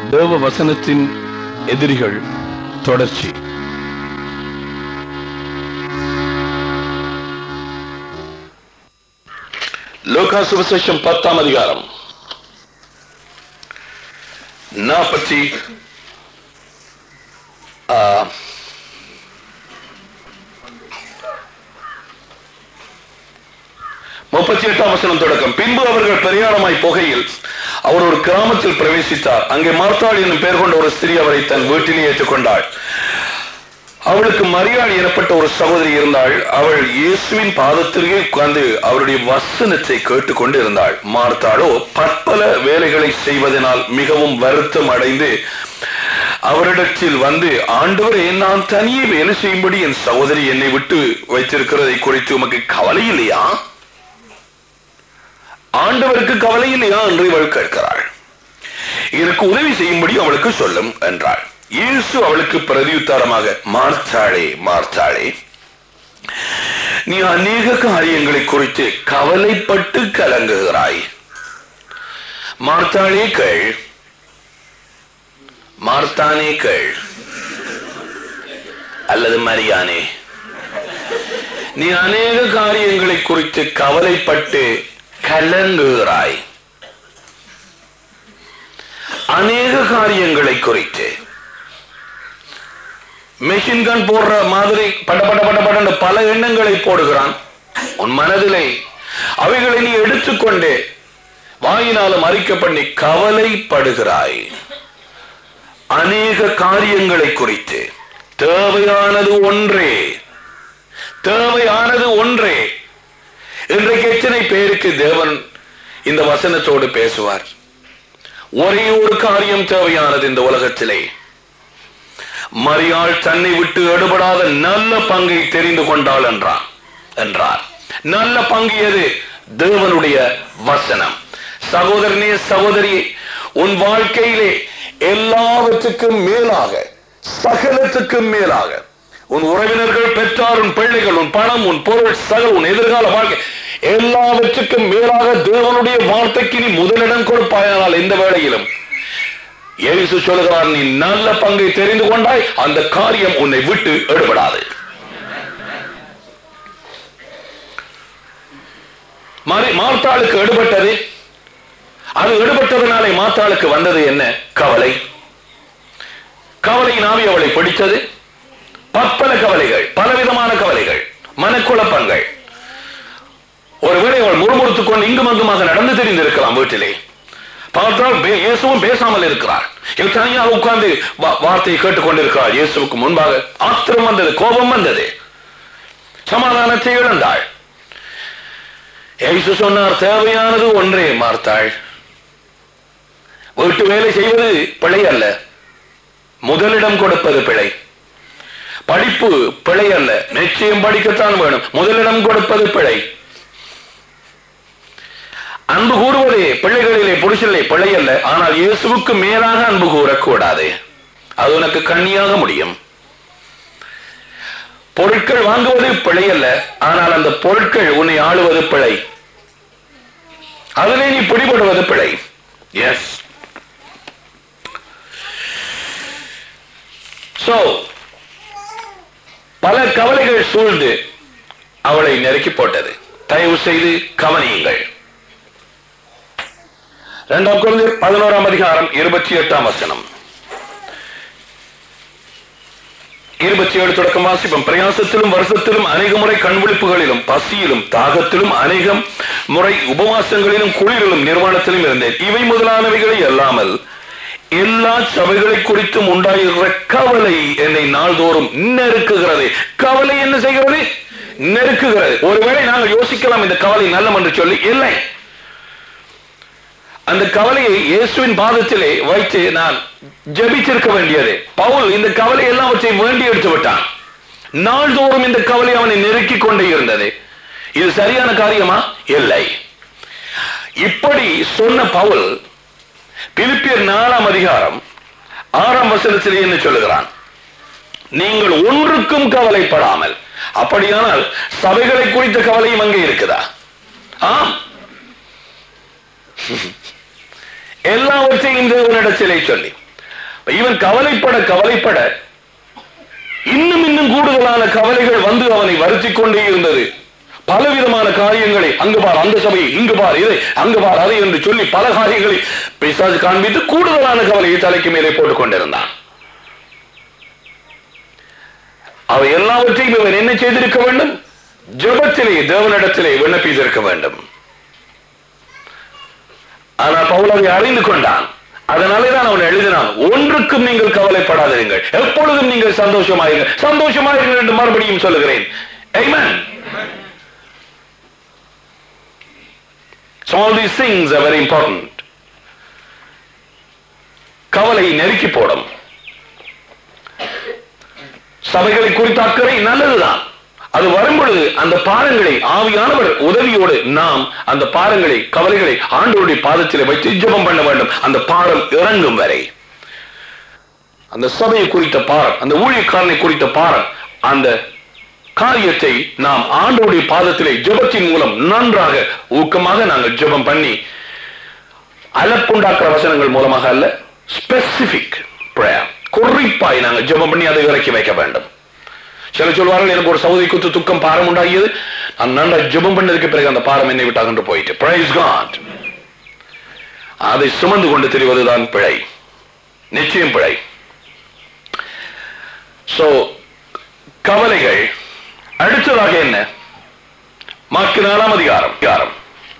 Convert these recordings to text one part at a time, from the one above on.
தேவ வசனத்தின் எதிரிகள் தொடர்ச்சி லோகா சுவிசேஷம் பத்தாம் அதிகாரம் நாற்பத்தி ஆ, முப்பத்தி எட்டாம் வசனம் தொடக்கம் பின்பு அவர்கள் பிரயாணமாய் போகையில் அவர் ஒரு கிராமத்தில் பிரவேசித்தார் அங்கே மார்த்தாள் என்னும் பெயர் கொண்ட ஒரு ஸ்திரீ அவரை தன் வீட்டிலே ஏற்றுக்கொண்டாள் அவளுக்கு மரியாள் எனப்பட்ட ஒரு சகோதரி இருந்தாள் அவள் இயேசுவின் பாதத்திலே உட்கார்ந்து அவருடைய வசனத்தை கேட்டுக்கொண்டு இருந்தாள் மார்த்தாளோ பற்பல வேலைகளை செய்வதனால் மிகவும் வருத்தம் அடைந்து அவரிடத்தில் வந்து ஆண்டவரே நான் தனியே வேலை செய்யும்படி என் சகோதரி என்னை விட்டு வைத்திருக்கிறதை குறித்து உமக்கு கவலை இல்லையா ஆண்டவருக்கு கவலை இல்லையா என்று இவள் கேட்கிறாள் எனக்கு உதவி செய்யும்படி அவளுக்கு சொல்லும் என்றாள் இயேசு அவளுக்கு பிரதியுத்தரமாக மார்த்தாளே மார்த்தாளே நீ அநேக காரியங்களை குறித்து கவலைப்பட்டு கலங்குகிறாய் மார்த்தாளே கேள் மார்த்தானே கேள் அல்லது மரியானே நீ அநேக காரியங்களை குறித்து கவலைப்பட்டு கலங்குகிறாய் அநேக காரியங்களை குறித்து மெஷின் கன் போடுற மாதிரி பட பட பட பட பல எண்ணங்களை போடுகிறான் உன் மனதிலே அவைகளை நீ எடுத்துக்கொண்டு வாயினாலும் அறிக்கை பண்ணி கவலைப்படுகிறாய் அநேக காரியங்களை குறித்து தேவையானது ஒன்றே தேவையானது ஒன்றே இன்றைக்கு எத்தனை பேருக்கு தேவன் இந்த வசனத்தோடு பேசுவார் ஒரே ஒரு காரியம் தேவையானது இந்த உலகத்திலே மரியாள் தன்னை விட்டு எடுபடாத நல்ல பங்கை தெரிந்து கொண்டாள் என்றார் என்றார் நல்ல பங்கு எது தேவனுடைய வசனம் சகோதரனே சகோதரியே உன் வாழ்க்கையிலே எல்லாவற்றுக்கும் மேலாக சகலத்துக்கும் மேலாக உன் உறவினர்கள் பெற்றார் உன் பிள்ளைகள் உன் பணம் உன் பொருள் சகல் உன் எதிர்கால வாழ்க்கை எல்லாவற்றுக்கும் மேலாக தேவனுடைய வார்த்தைக்கு நீ முதலிடம் கொடுப்பாயானால் எந்த வேளையிலும் இயேசு சொல்கிறார் நீ நல்ல பங்கை தெரிந்து கொண்டாய் அந்த காரியம் உன்னை விட்டு எடுபடாது மறை- மார்த்தாளுக்கு எடுபட்டது அது எடுபட்டதனாலே மார்த்தாளுக்கு வந்தது என்ன கவலை கவலையின் ஆவி அவளை பிடித்தது பற்பல கவலைகள் பலவிதமான கவலைகள் மனக்குழப்பங்கள் ஒருவேளை அவள் முறுமுறுத்துக் கொண்டு இங்கும் அங்குமாக நடந்து தெரிந்திருக்கலாம் வீட்டிலே பார்த்தால் பே- இயேசுவும் பேசாமல் இருக்கிறார் இவள் தனியாக உட்கார்ந்து வா- வார்த்தையை கேட்டுக்கொண்டிருக்கிறார் இயேசுவுக்கு முன்பாக ஆத்திரம் வந்தது கோபம் வந்தது சமாதானத்தை இழந்தாள் இயேசு சொன்னார் தேவையானது ஒன்றே மார்த்தாள் வீட்டு வேலை செய்வது பிழை அல்ல முதலிடம் கொடுப்பது பிழை படிப்பு பிழை அல்ல நிச்சயம் படிக்கத்தான் வேணும் முதலிடம் கொடுப்பது பிழை அன்பு கூறுவதே பிள்ளைகளிலே புருஷனிலே பிழை அல்ல ஆனால் இயேசுவுக்கு மேலாக அன்பு கூறக்கூடாது அது உனக்கு கண்ணியாக முடியும் பொருட்கள் வாங்குவது பிழை அல்ல ஆனால் அந்த பொருட்கள் உன்னை ஆளுவது பிழை அதிலே நீ பிடிபடுவது பிழை எஸ் சோ பல கவலைகள் சூழ்ந்து அவளை நெருக்கி போட்டது தயவு செய்து கவனியுங்கள் இரண்டாம் குழந்தை பதினோராம் அதிகாரம் இருபத்தி எட்டாம் வசனம் இருபத்தி ஏழு தொடக்கம் வாசிப்போம் பிரயாசத்திலும் வருஷத்திலும் அநேக முறை கண்விழிப்புகளிலும் பசியிலும் தாகத்திலும் அநேகம் முறை உபவாசங்களிலும் குளிரிலும் நிர்வாணத்திலும் இருந்தேன் இவை முதலானவைகளை அல்லாமல் எல்லா சபைகளை குறித்தும் உண்டாயிருக்கிற கவலை என்னை நாள்தோறும் நெருக்குகிறது கவலை என்ன செய்கிறது நெருக்குகிறது ஒருவேளை நாங்கள் யோசிக்கலாம் இந்த கவலை நல்லம் என்று சொல்லி இல்லை அந்த கவலையை இயேசுவின் பாதத்திலே வைத்து நான் ஜெபித்திருக்க வேண்டியது பவுல் இந்த கவலை எல்லாவற்றையும் வேண்டி எடுத்து விட்டான் நாள்தோறும் இந்த கவலை அவனை நெருக்கிக் கொண்டே இருந்தது இது சரியான காரியமா இல்லை இப்படி சொன்ன பவுல் பிலிப்பியர் நாலாம் அதிகாரம் ஆறாம் வசனத்திலே என்ன சொல்லுகிறான் நீங்கள் ஒன்றுக்கும் கவலைப்படாமல் அப்படியானால் சபைகளை குறித்த கவலையும் அங்கே இருக்குதா ஆம் எல்லாவற்றையும் தேவனிடத்திலே சொல்லி இவன் கவலைப்பட கவலைப்பட இன்னும் இன்னும் கூடுதலான கவலைகள் வந்து அவனை வருத்திக் கொண்டே இருந்தது பலவிதமான காரியங்களை அங்கு பார் அந்த சபையை இங்கு பார் இதை அங்கு பார் அதை என்று சொல்லி பல காரியங்களை பிசாசு காண்பித்து கூடுதலான கவலையை தலைக்கு மேலே போட்டுக் கொண்டிருந்தான் அவை எல்லாவற்றையும் இவன் என்ன செய்திருக்க வேண்டும் ஜெபத்திலே தேவனிடத்திலே விண்ணப்பித்திருக்க வேண்டும் ஆனால் பவுல் அதை அறிந்து கொண்டான் அதனாலே தான் அவன் எழுதினான் ஒன்றுக்கும் நீங்கள் கவலைப்படாதீர்கள் எப்பொழுதும் நீங்கள் சந்தோஷமாயிருங்கள் சந்தோஷமாயிருங்கள் என்று மறுபடியும் சொல்லுகிறேன் Amen. So all these things are very important. கவலை நெருக்கி போடும் சபைகளை குறித்த அக்கறை நல்லதுதான் அது வரும்பொழுது அந்த பாரங்களை ஆவியானவர் உதவியோடு நாம் அந்த பாரங்களை கவலைகளை ஆண்டவருடைய பாதத்திலே வைத்து ஜெபம் பண்ண வேண்டும் அந்த பாரம் இறங்கும் வரை அந்த சபையை குறித்த பாரம் அந்த ஊழியக்காரனை குறித்த பாரம் அந்த காரியத்தை நாம் ஆண்டவருடைய பாதத்திலே ஜெபத்தின் மூலம் நன்றாக ஊக்கமாக நாங்கள் ஜெபம் பண்ணி அலப்புண்டாக்குற வசனங்கள் மூலமாக அல்ல ஸ்பெசிபிக் குறிப்பாய் நாங்கள் ஜெபம் பண்ணி அதை இறக்கி வைக்க வேண்டும் சில சொல்வார்கள் எனக்கு ஒரு சவுதி குத்து துக்கம் பாரம் உண்டாகியது நான் நன்றா ஜெபம் பண்ணதுக்கு பிறகு அந்த பாரம் என்னை விட்டு அகன்று போயிட்டு பிரைஸ் காட் அதை சுமந்து கொண்டு தெரிவதுதான் பிழை நிச்சயம் பிழை சோ கவலைகள் அடுத்ததாக என்ன மார்க்கு நாலாம் அதிகாரம் அதிகாரம்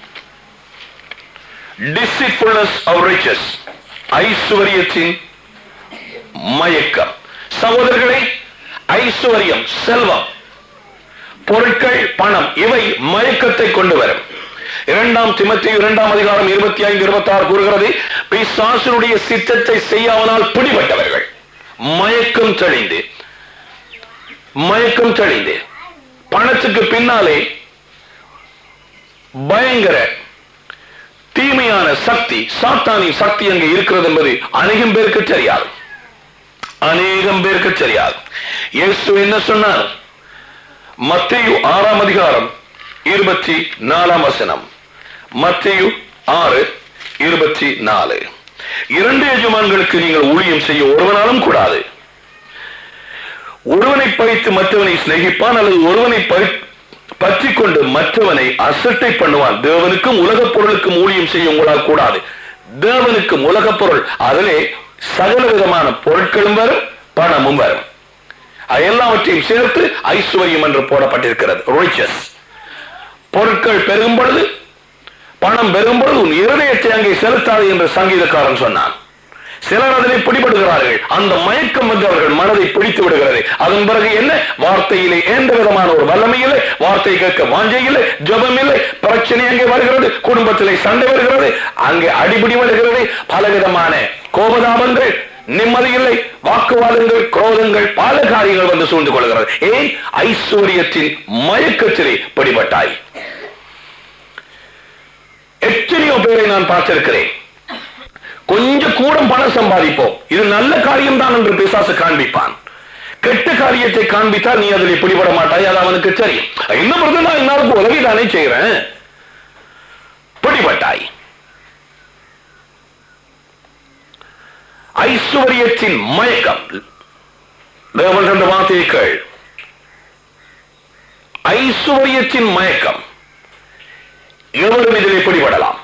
deceitfulness of riches ஐஸ்வர்யத்தின் மயக்கம் சகோதரர்களே ஐஸ்வர்யம் செல்வம் பொருட்கள் பணம் இவை மயக்கத்தை கொண்டு வரும் இரண்டாம் திமத்தி இரண்டாம் அதிகாரம் இருபத்தி ஐந்து இருபத்தி ஆறு கூறுகிறது பிசாசனுடைய சித்தத்தை செய்யாமனால் பிடிபட்டவர்கள் மயக்கம் தெளிந்து மயக்கம் தெளிந்து பணத்துக்கு பின்னாலே பயங்கர தீமையான சக்தி சாத்தானின் சக்தி அங்கே இருக்கிறது என்பது அநேகம் பேருக்கு தெரியாது அநேகம் பேருக்கு தெரியாது இயேசு என்ன சொன்னார் மத்தேயு ஆறாம் அதிகாரம் இருபத்தி நாலாம் வசனம் மத்தேயு ஆறு இருபத்தி நாலு இரண்டு எஜமான்களுக்கு நீங்கள் ஊழியம் செய்ய ஒருவனாலும் கூடாது ஒருவனை பறித்து மற்றவனை சிநேகிப்பான் அல்லது ஒருவனை பற்றி கொண்டு மற்றவனை அசட்டை பண்ணுவான் தேவனுக்கும் உலகப் பொருளுக்கும் ஊழியம் செய்ய உங்களால் கூடாது தேவனுக்கும் உலகப் பொருள் அதிலே சகல விதமான பொருட்களும் வரும் பணமும் வரும் அது எல்லாவற்றையும் சேர்த்து ஐஸ்வர்யம் என்று போடப்பட்டிருக்கிறது ரிச்சஸ் பொருட்கள் பெருகும் பொழுது பணம் பெருகும் பொழுது உன் இருதயத்தை அங்கே செலுத்தாது என்று சங்கீதக்காரன் சொன்னான் சிலர் அதனை பிடிபடுகிறார்கள் அந்த மயக்கம் வந்து அவர்கள் மனதை பிடித்து விடுகிறது அதன் பிறகு என்ன வார்த்தையிலே எந்த விதமான ஒரு வல்லமை இல்லை வார்த்தை கேட்க வாஞ்சை இல்லை ஜபம் இல்லை பிரச்சனை அங்கே வருகிறது குடும்பத்திலே சண்டை வருகிறது அங்கே அடிபிடி வருகிறது பலவிதமான கோபதாபங்கள் நிம்மதி இல்லை வாக்குவாதங்கள் குரோதங்கள் பல காரியங்கள் வந்து சூழ்ந்து கொள்கிறது ஏன் ஐஸ்வர்யத்தின் மயக்கத்திலே பிடிபட்டாய் எத்தனையோ பேரை நான் பார்த்திருக்கிறேன் கொஞ்சம் கூட பணம் சம்பாதிப்போம் இது நல்ல காரியம் தான் என்று பிசாசு காண்பிப்பான் கெட்ட காரியத்தை காண்பித்தால் நீ அதில் பிடிபட மாட்டாய் அது அவனுக்கு தெரியும் என்ன பொறுத்து நான் எல்லாருக்கும் உதவி தானே செய்கிறேன் பிடிபட்டாய் ஐஸ்வர்யத்தின் மயக்கம் தேவன் என்ற வார்த்தையை கேள் ஐஸ்வர்யத்தின் மயக்கம் எவரும் இதில் பிடிபடலாம்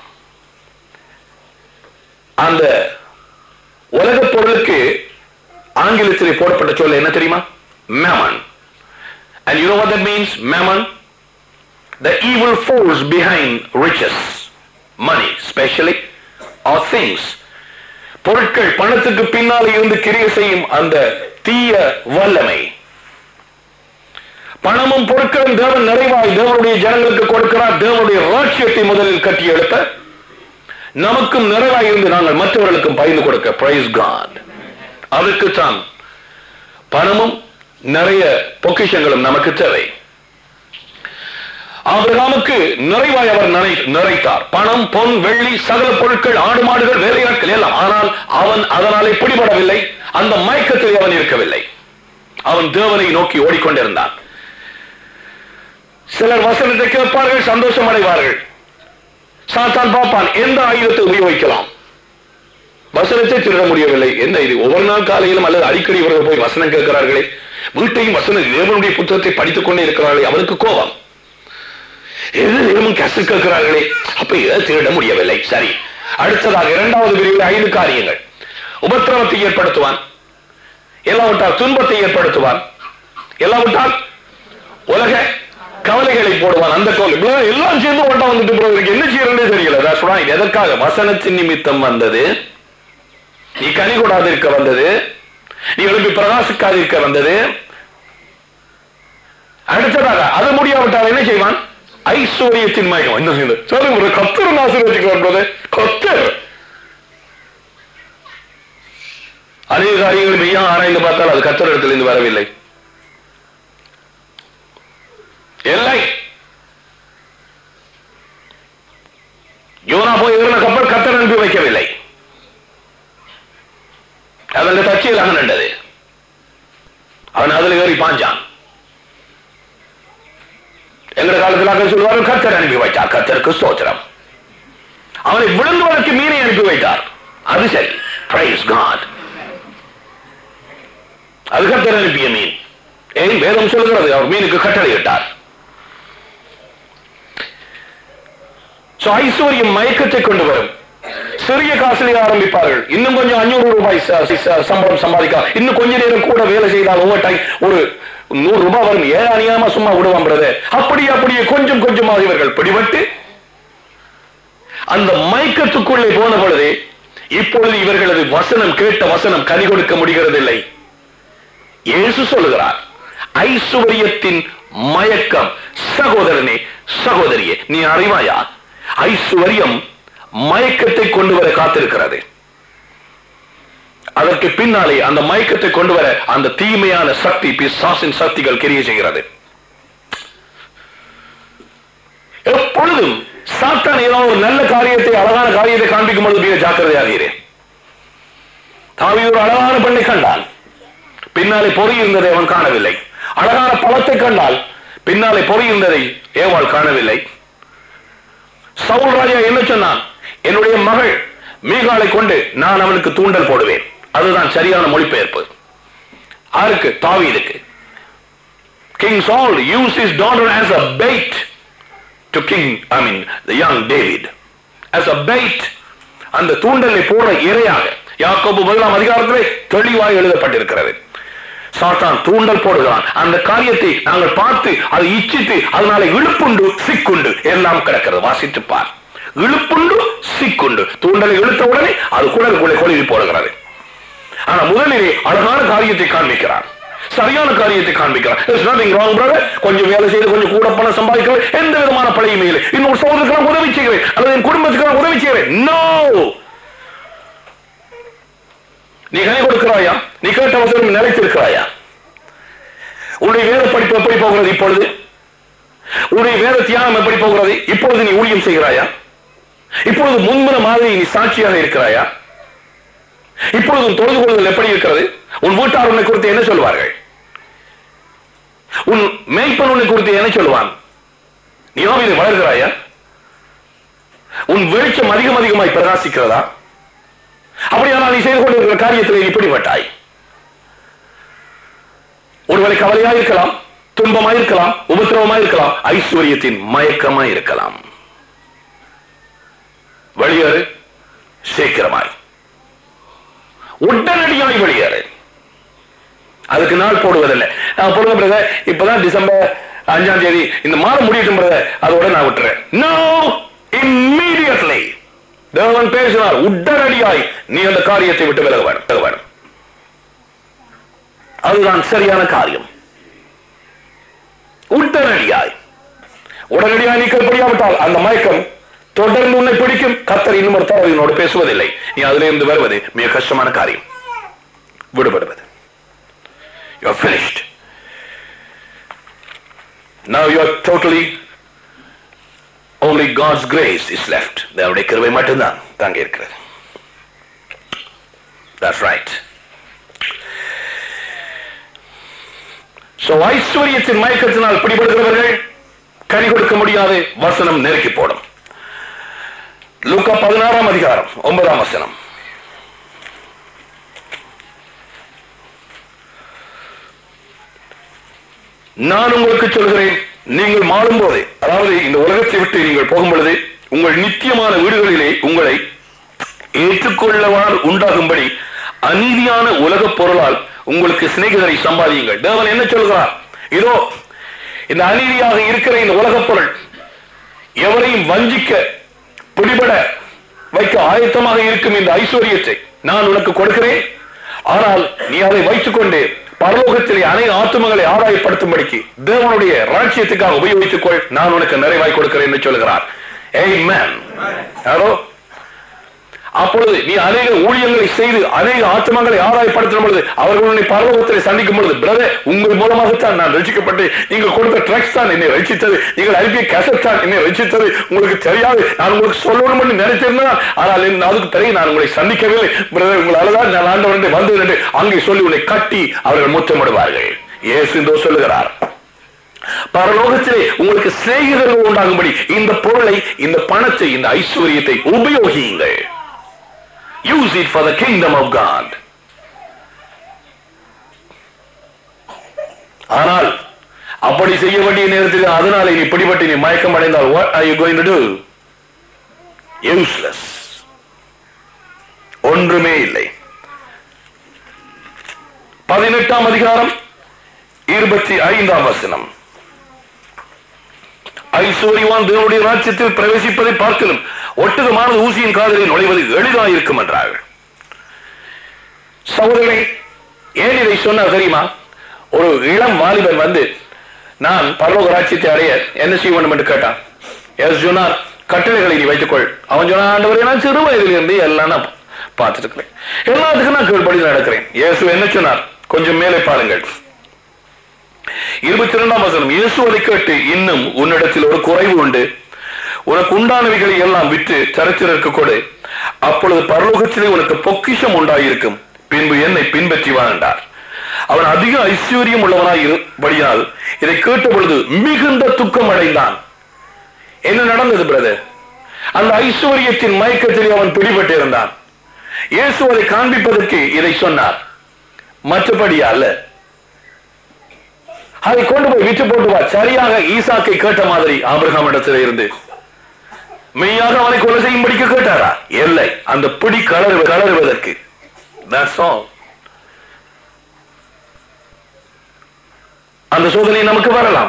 அந்த உலக பொருளுக்கு ஆங்கிலத்தில் போடப்பட்ட சொல்ல என்ன தெரியுமா Memon and you know what that means mammon the evil force behind riches money especially or things பொருட்கள் பணத்துக்கு பின்னால் இருந்து கிரிய செய்யும் அந்த தீய வல்லமை பணமும் பொருட்களும் தேவன் நிறைவாய் தேவனுடைய ஜனங்களுக்கு கொடுக்கிறார் தேவனுடைய ராட்சியத்தை முதலில் கட்டி எழுப்ப நமக்கும் நிறைவாய் இருந்து நாங்கள் மற்றவர்களுக்கும் பகிர்ந்து கொடுக்க பிரைஸ் காட் அதுக்குத்தான் பணமும் நிறைய பொக்கிஷங்களும் நமக்கு தேவை ஆபிரகாமுக்கு நிறைவாய் அவர் நிறை நிறைத்தார் பணம் பொன் வெள்ளி சகல பொருட்கள் ஆடு மாடுகள் வேலையாட்கள் எல்லாம் ஆனால் அவன் அதனாலே பிடிபடவில்லை அந்த மயக்கத்தில் அவன் இருக்கவில்லை அவன் தேவனை நோக்கி ஓடிக்கொண்டிருந்தான் சிலர் வசனத்தை கேட்பார்கள் சந்தோஷம் அடைவார்கள் சாத்தான் பார்ப்பான் எந்த ஆயுதத்தை உபயோகிக்கலாம் வசனத்தை திருட முடியவில்லை என்ன இது ஒவ்வொரு நாள் காலையிலும் அல்லது அடிக்கடி இவர்கள் போய் வசனம் கேட்கிறார்களே வீட்டையும் வசன தேவனுடைய புத்தகத்தை படித்துக் கொண்டே இருக்கிறார்களே அவருக்கு கோபம் எது நேரமும் கசு கேட்கிறார்களே அப்ப இதை திருட முடியவில்லை சரி அடுத்ததாக இரண்டாவது பிரிவில் ஐந்து காரியங்கள் உபத்திரவத்தை ஏற்படுத்துவான் எல்லாவற்றால் துன்பத்தை ஏற்படுத்துவான் எல்லாவற்றால் உலக கவலைகளை போடுவான் அந்த கவலை இப்படிலாம் எல்லாம் சேர்ந்து ஒன்றா வந்துட்டு bro, இவருக்கு என்ன செய்யறதே தெரியல That's right. எதற்காக வசனத்தின் நிமித்தம் வந்தது நீ கனி கொடாதிருக்க வந்தது நீ எழுப்பி பிரகாசிக்காதிருக்க வந்தது அடுத்ததாக அது முடியாவிட்டால் என்ன செய்வான் ஐஸ்வர்யத்தின் மயக்கம் என்ன செய்யுது சொல்லுங்க bro, கத்தர் ஆசீர்வதிக்கிறார் brother. கத்தர் அநேக காரியங்கள் மெய்யா ஆராய்ந்து பார்த்தால் அது கத்தர் இடத்திலிருந்து வரவில்லை இல்லை யோனா போய் ஏறின கப்பல் கத்தர் அனுப்பி வைக்கவில்லை அதன் தச்சியில் அங்க நின்றது அவன் அதுல ஏறி பாஞ்சான் எங்கட காலத்தில் சொல்லுவார்கள் கத்தர் அனுப்பி வைத்தார் கத்தருக்கு ஸ்தோத்திரம் அவனை விழுங்குவதற்கு மீனை அனுப்பி வைத்தார் அது சரி பிரைஸ் காட் அது கத்தர் அனுப்பிய மீன் ஏன் வேதம் சொல்லுகிறது அவர் மீனுக்கு கட்டளையிட்டார் So, ஐஸ்வர்யம் மயக்கத்தை கொண்டு வரும் சிறிய காசிலே ஆரம்பிப்பார்கள் இன்னும் கொஞ்சம் அஞ்சூறு ரூபாய் ச- ச- சம்பளம் சம்பாதிக்க இன்னும் கொஞ்ச நேரம் கூட வேலை செய்தால் ஓவர் டைம் ஒரு நூறு ரூபாய் வரும் ஏன் அணியாம சும்மா விடுவான் brother. அப்படி அப்படியே கொஞ்சம் கொஞ்சமாக இவர்கள் பிடிபட்டு அந்த மயக்கத்துக்குள்ளே போன பொழுது இப்பொழுது இவர்களது வசனம் கேட்ட வசனம் கனி கொடுக்க முடிகிறதில்லை இயேசு சொல்லுகிறார் ஐஸ்வர்யத்தின் மயக்கம் சகோதரனே சகோதரியே நீ அறிவாயா ஐஸ்வர்யம் மயக்கத்தை கொண்டு வர காத்திருக்கிறது அதற்கு பின்னாலே அந்த மயக்கத்தை கொண்டு வர அந்த தீமையான சக்தி பிசாசின் சக்திகள் கிரிய செய்கிறது எப்பொழுதும் சாத்தான் ஏதாவது ஒரு நல்ல காரியத்தை அழகான காரியத்தை காண்பிக்கும் பொழுது மிக ஜாக்கிரதையாகிறேன் தாவி ஒரு அழகான பெண்ணை கண்டான் பின்னாலே பொறி இருந்ததை அவன் காணவில்லை அழகான பழத்தை கண்டால் பின்னாலே பொறி இருந்ததை ஏவாள் காணவில்லை சவுல் ராஜா என்ன சொன்னான் என்னுடைய மகள் மீகாலை கொண்டு நான் அவனுக்கு தூண்டல் போடுவேன் அதுதான் சரியான மொழிபெயர்ப்பு யாருக்கு தாவீதுக்கு King Saul used his daughter as a bait to King, I mean, the young David. As a bait. அந்த தூண்டலை போற இரையாக யாக்கோபு முதலாம் அதிகாரத்திலே தெளிவாய் எழுதப்பட்டிருக்கிறது சாத்தான் தூண்டல் போடுகிறான் அந்த காரியத்தை நாங்கள் பார்த்து அதை இச்சித்து அதனால இழுப்புண்டு சிக்குண்டு எல்லாம் கிடக்கிறது வாசித்து பார் இழுப்புண்டு சிக்குண்டு தூண்டலை இழுத்த உடனே அது குடலுக்குள்ளே கொழுவி போடுகிறது ஆனா முதலிலே அழகான காரியத்தை காண்பிக்கிறார் சரியான காரியத்தை காண்பிக்கிறார் There's nothing wrong, brother. கொஞ்சம் வேலை செய்து கொஞ்சம் கூட பணம் சம்பாதிக்கிறேன் எந்த விதமான பழையுமே இல்லை இன்னொரு சகோதரருக்கு நான் உதவி செய்கிறேன் அல்லது என் குடும்பத்துக்கு நான் உதவி செய்கிறேன் நோ நீ கை கொடுக்கிறாயா நீ கேட்ட அவசரம் நிலைத்திருக்கிறாயா உன்னுடைய வேத படிப்பு எப்படி போகிறது இப்பொழுது உன்னுடைய வேத தியானம் எப்படி போகிறது இப்பொழுது நீ ஊழியம் செய்கிறாயா இப்பொழுது முன்முன மாதிரி நீ சாட்சியாக இருக்கிறாயா இப்பொழுது உன் தொழுது கொள்ளுதல் எப்படி இருக்கிறது உன் வீட்டார் உன்னை குறித்து என்ன சொல்வார்கள் உன் மேய்ப்பன் உன்னை குறித்து என்ன சொல்வான் நீ ஆவியிலே வளர்கிறாயா உன் வெளிச்சம் அதிகம் அதிகமாய் பிரகாசிக்கிறதா அப்படியானால் நீ செய்து கொண்டிருக்கிற காரியத்தில் இப்படிப்பட்டாய் ஒருவேளை கவலையாக இருக்கலாம் துன்பமாய் இருக்கலாம் உபத்திரவமாய் இருக்கலாம் ஐஸ்வர்யத்தின் மயக்கமாய் இருக்கலாம் வெளியேறு சீக்கிரமாய் உடனடியாய் வெளியேறு அதுக்கு நாள் போடுவதில்லை நான் போடுங்க பிரதர் இப்பதான் டிசம்பர் அஞ்சாம் தேதி இந்த மாதம் முடியட்டும் பிரதர் அதோட நான் விட்டுறேன் நோ இம்மீடியட்லி தேவன் பேசினார் உடனடியாய் நீ அந்த காரியத்தை விட்டு விலக வேண்டும் விலக வேண்டும் அதுதான் சரியான காரியம் உடனடியாய் உடனடியாய் நீ கீழ்ப்படியாவிட்டால் அந்த மயக்கம் தொடர்ந்து உன்னை பிடிக்கும் கத்தர் இன்னும் ஒரு தடவை உன்னோடு பேசுவதில்லை நீ அதிலிருந்து வருவது மிக கஷ்டமான காரியம் விடுபடுவது you are finished now you are totally only God's grace is left தேவனுடைய கிருபை மட்டும்தான் தாங்க இருக்கிறது that's right so ஐஸ்வர்யத்தின் மயக்கத்தினால் பிடிபடுகிறவர்கள் கனி கொடுக்க முடியாது வசனம் நெருக்கி போடும் லூக்கா பதினாறாம் அதிகாரம் ஒன்பதாம் வசனம் நான் உங்களுக்கு சொல்கிறேன் நீங்கள் மாறும் போது அதாவது இந்த உலகத்தை விட்டு நீங்கள் போகும் பொழுது உங்கள் நித்தியமான வீடுகளிலே உங்களை ஏற்றுக்கொள்ளவால் உண்டாகும்படி அநீதியான உலகப் பொருளால் உங்களுக்கு சிநேகிதரை சம்பாதியுங்கள் தேவன் என்ன சொல்கிறார் இதோ இந்த அநீதியாக இருக்கிற இந்த உலகப் பொருள் எவரையும் வஞ்சிக்க பிடிபட வைக்க ஆயத்தமாக இருக்கும் இந்த ஐஸ்வர்யத்தை நான் உனக்கு கொடுக்கிறேன் ஆனால் நீ அதை வைத்துக் கொண்டு பரலோகத்திலே அநேக ஆத்துமங்களை ஆதாயப்படுத்தும்படிக்கு தேவனுடைய ராட்சியத்துக்காக உபயோகித்துக் கொள் நான் உனக்கு நிறைவாய் கொடுக்கிறேன் என்று சொல்கிறார் Amen. யாரோ அப்பொழுது நீ அநேக ஊழியங்களை செய்து அநேக ஆத்மங்களை ஆதாயப்படுத்தும் பொழுது அவர்கள் உன்னை பரலோகத்தில் சந்திக்கும் பொழுது பிரதர் உங்கள் மூலமாகத்தான் நான் ரசிக்கப்பட்டு நீங்கள் கொடுத்த ட்ரக்ஸ் தான் என்னை ரசித்தது நீங்கள் அனுப்பிய கேசட் தான் என்னை ரசித்தது உங்களுக்கு தெரியாது நான் உங்களுக்கு சொல்லணும் என்று நினைத்திருந்தேன் ஆனால் என் அதுக்கு பிறகு நான் உங்களை சந்திக்கவில்லை பிரதர் உங்களால் தான் நான் ஆண்டவன் வந்தது என்று அங்கே சொல்லி உன்னை கட்டி அவர்கள் முத்தமிடுவார்கள் இயேசு இதோ சொல்லுகிறார் பரலோகத்திலே உங்களுக்கு சிநேகிதர்கள் உண்டாகும்படி இந்த பொருளை இந்த பணத்தை இந்த ஐஸ்வர்யத்தை உபயோகியுங்கள் use it for the kingdom of God ஆனால் அப்படி செய்ய வேண்டிய நேரத்தில் அதனால நீ பிடிபட்டு நீ மயக்கம் அடைந்தால் what are you going to do useless ஒன்றுமே இல்லை பதினெட்டாம் அதிகாரம் இருபத்தி ஐந்தாம் வசனம் ஐஸ்வர்யவான் தேவனுடைய ராஜ்யத்தில் பிரவேசிப்பதை பார்க்கலும் ஒட்டகமானது ஊசியின் காதலில் நுழைவது எளிதாயிருக்கும் என்றார்கள் சகோதரனை ஏன் இதை சொன்னார் தெரியுமா ஒரு இளம் வாலிபன் வந்து நான் பரலோக ராஜ்யத்தை அடைய என்ன செய்ய வேண்டும் என்று கேட்டான் எஸ் சொன்னார் கட்டளைகளை நீ வைத்துக்கொள் அவன் சொன்னான் ஆண்டவரே நான் சிறு வயதிலிருந்து எல்லாம் நான் பார்த்துட்டு இருக்கிறேன் எல்லாத்துக்கும் நான் கீழ்படி நடக்கிறேன் இயேசு என்ன சொன்னார் கொஞ்சம் மேலே பாருங்கள் இருபத்தி இரண்டாம் வசனம் இயேசு அதை கேட்டு இன்னும் உன்னிடத்தில் ஒரு குறைவு உண்டு உனக்கு உண்டானவைகளை எல்லாம் விற்று தரித்திரருக்கு கொடு அப்பொழுது பரலோகத்திலே உனக்கு பொக்கிஷம் உண்டாயிருக்கும் பின்பு என்னை பின்பற்றி வா என்றார் அவன் அதிக ஐஸ்வர்யம் உள்ளவனாய் இருப்படியால் இதை கேட்ட பொழுது மிகுந்த துக்கம் அடைந்தான் என்ன நடந்தது பிரதர் அந்த ஐஸ்வர்யத்தின் மயக்கத்தில் அவன் பிடிபட்டு இருந்தான் இயேசு அதை காண்பிப்பதற்கு இதை சொன்னார் மற்றபடி அல்ல அதை கொண்டு போய் விற்று போட்டு வா சரியாக ஈசாக்கை கேட்ட மாதிரி ஆபிரகாம் இடத்துல இருந்து மெய்யாக அவனை கொலை செய்யும்படிக்கு கேட்டாரா இல்லை அந்த பிடி கலரு கலருவதற்கு That's all. அந்த சோதனை நமக்கு வரலாம்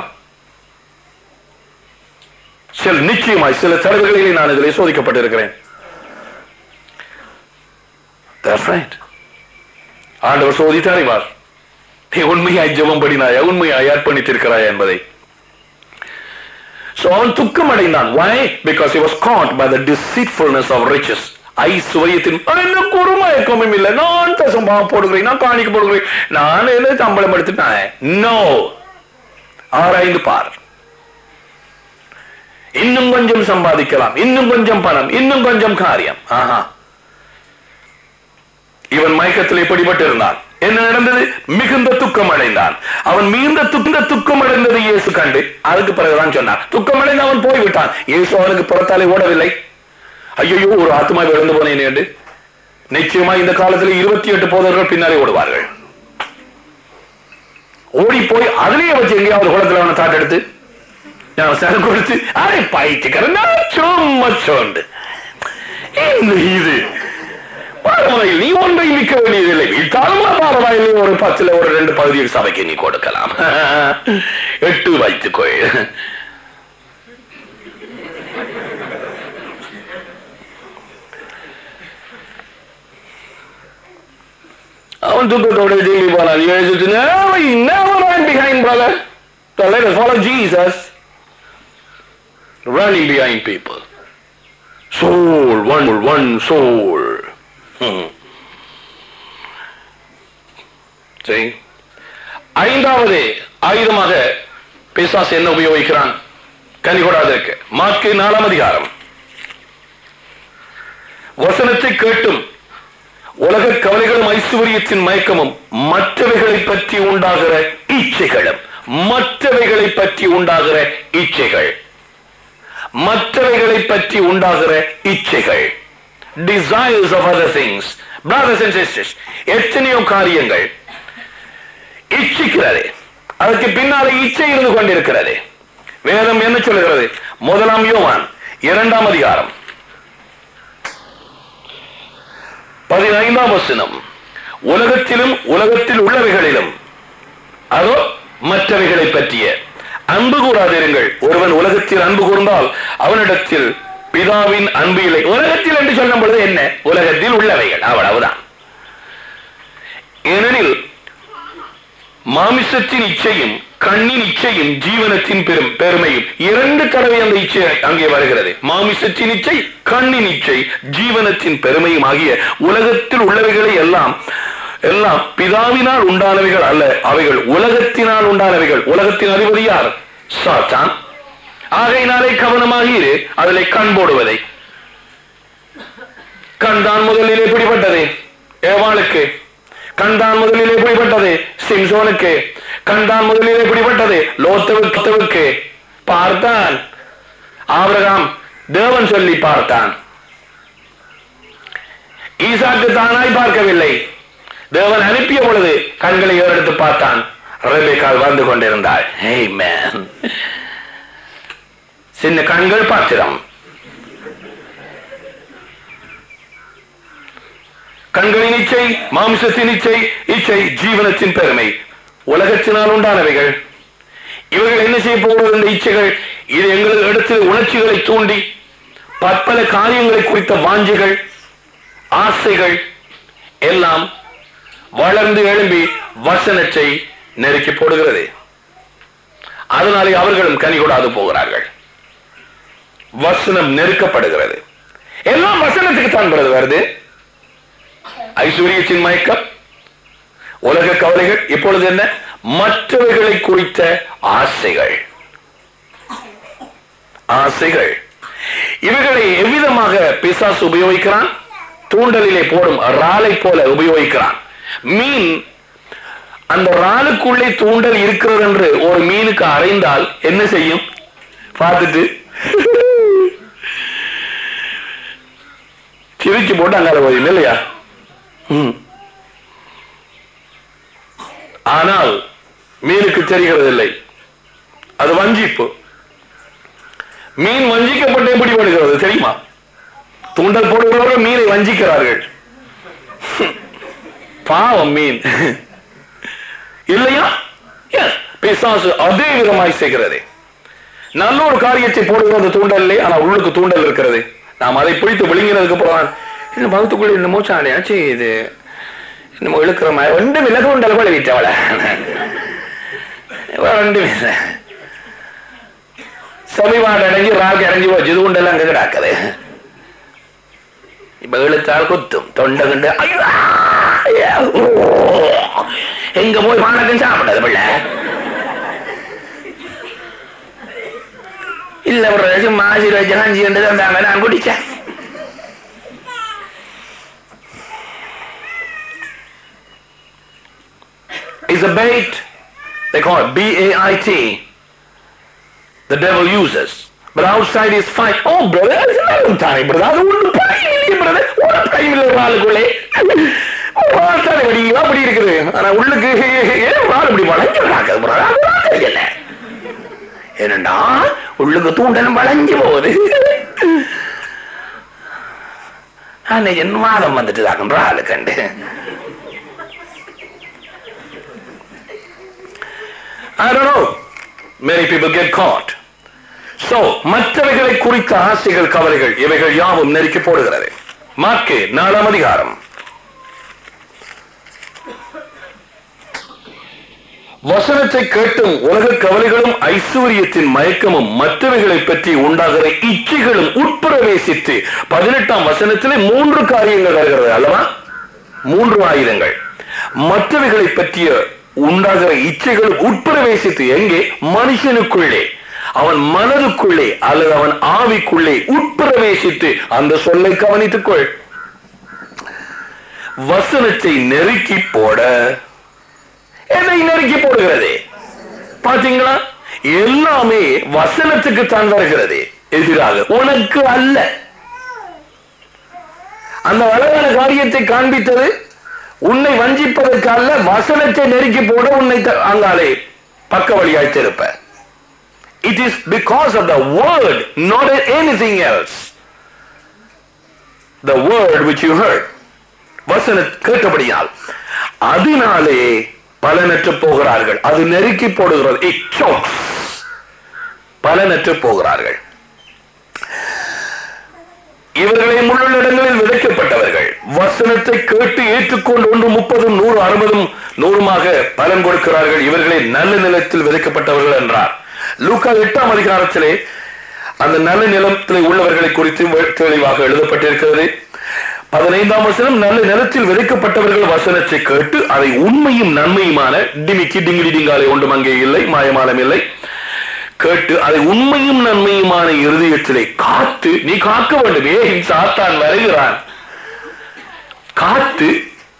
சில நிச்சயமாய் சில தடவைகளிலே நான் இதில் சோதிக்கப்பட்டிருக்கிறேன் That's right. ஆண்டவர் சோதித்து அறிவார் நீ உண்மையாய் ஜெபம் பண்ணினாயா உண்மையாய் அர்ப்பணித்திருக்கிறாயா என்பதை So அவன் துக்கம் அடைந்தான் why because he was caught by the deceitfulness of riches ஐஸ்வர்யத்தின் எனக்கு ஒரு மயக்கமும் இல்லை நான் தசம்பா போடுகிறேன் நான் காணிக்க போடுகிறேன் நான் என்ன சம்பளம் எடுத்துட்டேன் நோ ஆராய்ந்து பார் இன்னும் கொஞ்சம் சம்பாதிக்கலாம் இன்னும் கொஞ்சம் பணம் இன்னும் கொஞ்சம் காரியம் ஆஹா இவன் மயக்கத்தில் இப்படிப்பட்டு இருந்தான் என்ன நடந்தது மிகுந்த துக்கம் அடைந்தான் அவன் மிகுந்த துக்க துக்கம் அடைந்தது இயேசு கண்டு அதுக்கு பிறகுதான் சொன்னான் துக்கம் அடைந்து அவன் போய்விட்டான் இயேசு அவனுக்கு புறத்தாலே ஓடவில்லை ஐயோ ஒரு ஆத்மா இழந்து போனேன் என்று நிச்சயமா இந்த காலத்தில் இருபத்தி எட்டு போதர்கள் பின்னாலே ஓடுவார்கள் ஓடி போய் அதிலேயே வச்சு எங்கேயாவது குளத்துல அவனை தாட்டெடுத்து நான் சர கொடுத்து அரை பைத்தியக்காரன் நான் சும்மா சொண்டு என்ன இது பாரவாயில் நீ ஒன்றை நிற்க வேண்டியதில்லை விட்டாலும் பாரவாயில் ஒரு பத்துல ஒரு ரெண்டு பகுதியில் சபைக்கு நீ கொடுக்கலாம் எட்டு வைத்துக்கொள் அவன் துக்கத்தோட ஜெயிலி போனான் எழுதிட்டு never, never run behind brother so let us follow Jesus running behind people soul one one soul Hmm. சரி ஐந்தாவது ஆயுதமாக பிசாசு என்ன உபயோகிக்கிறான் கனி கொடாதிருக்க மார்க்கு நாலாம் அதிகாரம் வசனத்தை கேட்டும் உலக கவலைகளும் ஐஸ்வர்யத்தின் மயக்கமும் மற்றவைகளை பற்றி உண்டாகிற இச்சைகளும் மற்றவைகளை பற்றி உண்டாகிற இச்சைகள் மற்றவைகளை பற்றி உண்டாகிற இச்சைகள் desires of other things brothers and sisters எத்தனையோ காரியங்கள் இச்சிக்கிறது அதற்கு பின்னாலே இச்சை இருந்து கொண்டிருக்கிறது வேதம் என்ன சொல்கிறது முதலாம் யோவான் இரண்டாம் அதிகாரம் பதினைந்தாம் வசனம் உலகத்திலும் உலகத்தில் உள்ளவைகளிலும் அதோ மற்றவைகளை பற்றிய அன்பு கூறாதிருங்கள் ஒருவன் உலகத்தில் அன்பு கூர்ந்தால் அவனிடத்தில் பிதாவின் அன்பு இல்லை உலகத்தில் என்று சொல்லும் பொழுது என்ன உலகத்தில் உள்ளவைகள் அவ்வளவுதான் ஏனெனில் மாமிசத்தின் இச்சையும் கண்ணின் இச்சையும் ஜீவனத்தின் பெரும் பெருமையும் இரண்டு தடவை அந்த இச்சை அங்கே வருகிறது மாமிசத்தின் இச்சை கண்ணின் இச்சை ஜீவனத்தின் பெருமையும் ஆகிய உலகத்தில் உள்ளவைகளை எல்லாம் எல்லாம் பிதாவினால் உண்டானவைகள் அல்ல அவைகள் உலகத்தினால் உண்டானவைகள் உலகத்தின் அதிபதி யார் சாத்தான் ஆகையினாலே கவனமாக இரு அதிலே கண் போடுவதை கண்தான் முதலிலே பிடிபட்டது ஏவாளுக்கு கண்தான் முதலிலே பிடிபட்டது சிம்சோனுக்கு கண்தான் முதலிலே பிடிபட்டது லோத்தவுக்கு பார்த்தான் ஆபிரகாம் தேவன் சொல்லி பார்த்தான் ஈசாக்கு தானாய் பார்க்கவில்லை தேவன் அனுப்பிய பொழுது கண்களை ஏறெடுத்து பார்த்தான் ரெபேக்கால் வந்து கொண்டிருந்தாள் Amen. சின்ன கண்கள் பாத்திரம் கண்களின் இச்சை மாம்சத்தின் இச்சை இச்சை ஜீவனத்தின் பெருமை உலகத்தினால் உண்டானவைகள் இவர்கள் என்ன செய்ய போகிறது இந்த இச்சைகள் இது எங்களுக்கு எடுத்து உணர்ச்சிகளை தூண்டி பற்பல காரியங்களை குறித்த வாஞ்சிகள் ஆசைகள் எல்லாம் வளர்ந்து எழும்பி வசனத்தை நெருக்கி போடுகிறது அதனாலே அவர்களும் கனி கொடாது போகிறார்கள் வசனம் நெருக்கப்படுகிறது எல்லாம் வசனத்துக்கு தான் பிறகு வருது ஐஸ்வர்யத்தின் மயக்கம் உலக கவலைகள் இப்பொழுது என்ன மற்றவைகளை குறித்த ஆசைகள் ஆசைகள் இவைகளை எவ்விதமாக பிசாசு உபயோகிக்கிறான் தூண்டலிலே போடும் ராலை போல உபயோகிக்கிறான் மீன் அந்த ராலுக்குள்ளே தூண்டல் இருக்கிறது என்று ஒரு மீனுக்கு அறைந்தால் என்ன செய்யும் பார்த்துட்டு சிரிச்சு போட்டு அங்கால போய் இல்லையா ம். ஆனால் மீனுக்கு தெரிகிறது இல்லை அது வஞ்சிப்பு மீன் வஞ்சிக்கப்பட்டு எப்படி படுகிறது தெரியுமா தூண்டல் போடுகிறவர்கள் மீனை வஞ்சிக்கிறார்கள் பாவம் மீன் இல்லையா எஸ் பிசாசு அதே விதமாய் செய்கிறது நல்ல ஒரு காரியத்தை போடுகிற அந்த தூண்டல்லே ஆனா உள்ளுக்கு தூண்டல் இருக்கிறது நாம் அதை பிடித்து விழுங்கினதுக்கு அப்புறம் இன்னும் மகத்துக்குள்ள இந்த மூச்சாண்டியாச்சு இது நம்ம இழுக்கிற மாதிரி ரெண்டு மில்ல தூண்டல் கூட வீட்டவள ரெண்டு மில்ல சமீபாடு அடைஞ்சு ராக்கு அடைஞ்சு போச்சு இது உண்டெல்லாம் அங்க கிடக்குது இப்ப இழுத்தால் குத்தும் தொண்டை கண்டு ஐயோ, ஐயோ, எங்க போய் பானக்கம் சாப்பிட்டது பிள்ளை இல்ல ஒரு சும்மா ஆசீர்வதிச்ச கஞ்சி கண்டு தந்தாங்க நான் குடிச்சேன் is a bait. They call it B-A-I-T. The devil uses. But outside is fine. Oh, brother, it's another time, brother. அது ஒண்ணு பயம் இல்லையே, brother. ஒரு பயம் இல்லை ஒரு ஆளுக்குள்ளே. பார்த்தாலே அப்படி அப்படி இருக்குது ஆனா உள்ளுக்கு ஏன் ஒரு ஆள் இப்படி வளைஞ்சு கிடக்குது, brother? அதுதான் தெரியல. என்னடா உள்ளுக்கு தூண்டலும் வளைஞ்சு போகுது அன்னைக்கு வாதம் வந்துட்டு தாக்குன்ற ஆளு கண்டு I don't know. Many people get caught. So, மற்றவைகளை குறித்த ஆசைகள் கவலைகள் இவைகள் யாவும் நெருக்கி போடுகிறது மார்க்கு நாலாம் அதிகாரம் வசனத்தை கேட்டும் உலக கவலைகளும் ஐஸ்வர்யத்தின் மயக்கமும் மற்றவைகளை பற்றி உண்டாகிற இச்சைகளும் உட்பிரவேசித்து பதினெட்டாம் வசனத்திலே மூன்று காரியங்கள் வருகிறது அல்லவா மூன்று ஆயுதங்கள் மற்றவைகளை பற்றிய உண்டாகிற இச்சைகளும் உட்பிரவேசித்து எங்கே மனுஷனுக்குள்ளே அவன் மனதுக்குள்ளே அல்லது அவன் ஆவிக்குள்ளே உட்பிரவேசித்து அந்த சொல்லை கவனித்துக் கொள் வசனத்தை நெருக்கி போட எதை நெருக்கி போடுகிறது பாத்தீங்களா எல்லாமே வசனத்துக்கு தான் வருகிறது எதிராக உனக்கு அல்ல அந்த அழகான காரியத்தை காண்பித்தது உன்னை வஞ்சிப்பதற்கு அல்ல வசனத்தை நெருக்கி போட உன்னை த- அங்காலே பக்க வழியாய் திருப்ப it is because of the word not anything else the word which you heard வசன கேட்டபடியால் அதனாலே பலனற்று போகிறார்கள் அது நெருக்கி போடுகிறது It chokes. பலனற்று போகிறார்கள் இவர்களை முள்ளுள்ள இடங்களில் விதைக்கப்பட்டவர்கள் வசனத்தை கேட்டு ஏற்றுக்கொண்டு ஒன்று முப்பதும் நூறு அறுபதும் நூறுமாக பலன் கொடுக்கிறார்கள் இவர்களை நல்ல நிலத்தில் விதைக்கப்பட்டவர்கள் என்றார் லூக்கா எட்டாம் அதிகாரத்திலே அந்த நல்ல நிலத்தில் உள்ளவர்களை குறித்து வெ- தெளிவாக எழுதப்பட்டிருக்கிறது பதினைந்தாம் வசனம் நல்ல நிலத்தில் விதைக்கப்பட்டவர்கள் வசனத்தை கேட்டு அதை உண்மையும் நன்மையுமான டிமிக்கி டிங்கிடி டிங்காலை ஒன்றும் அங்கே இல்லை மாயமாலம் இல்லை கேட்டு அதை உண்மையும் நன்மையுமான இருதயத்திலே காத்து நீ காக்க வேண்டும் ஏன் சாத்தான் வருகிறான் காத்து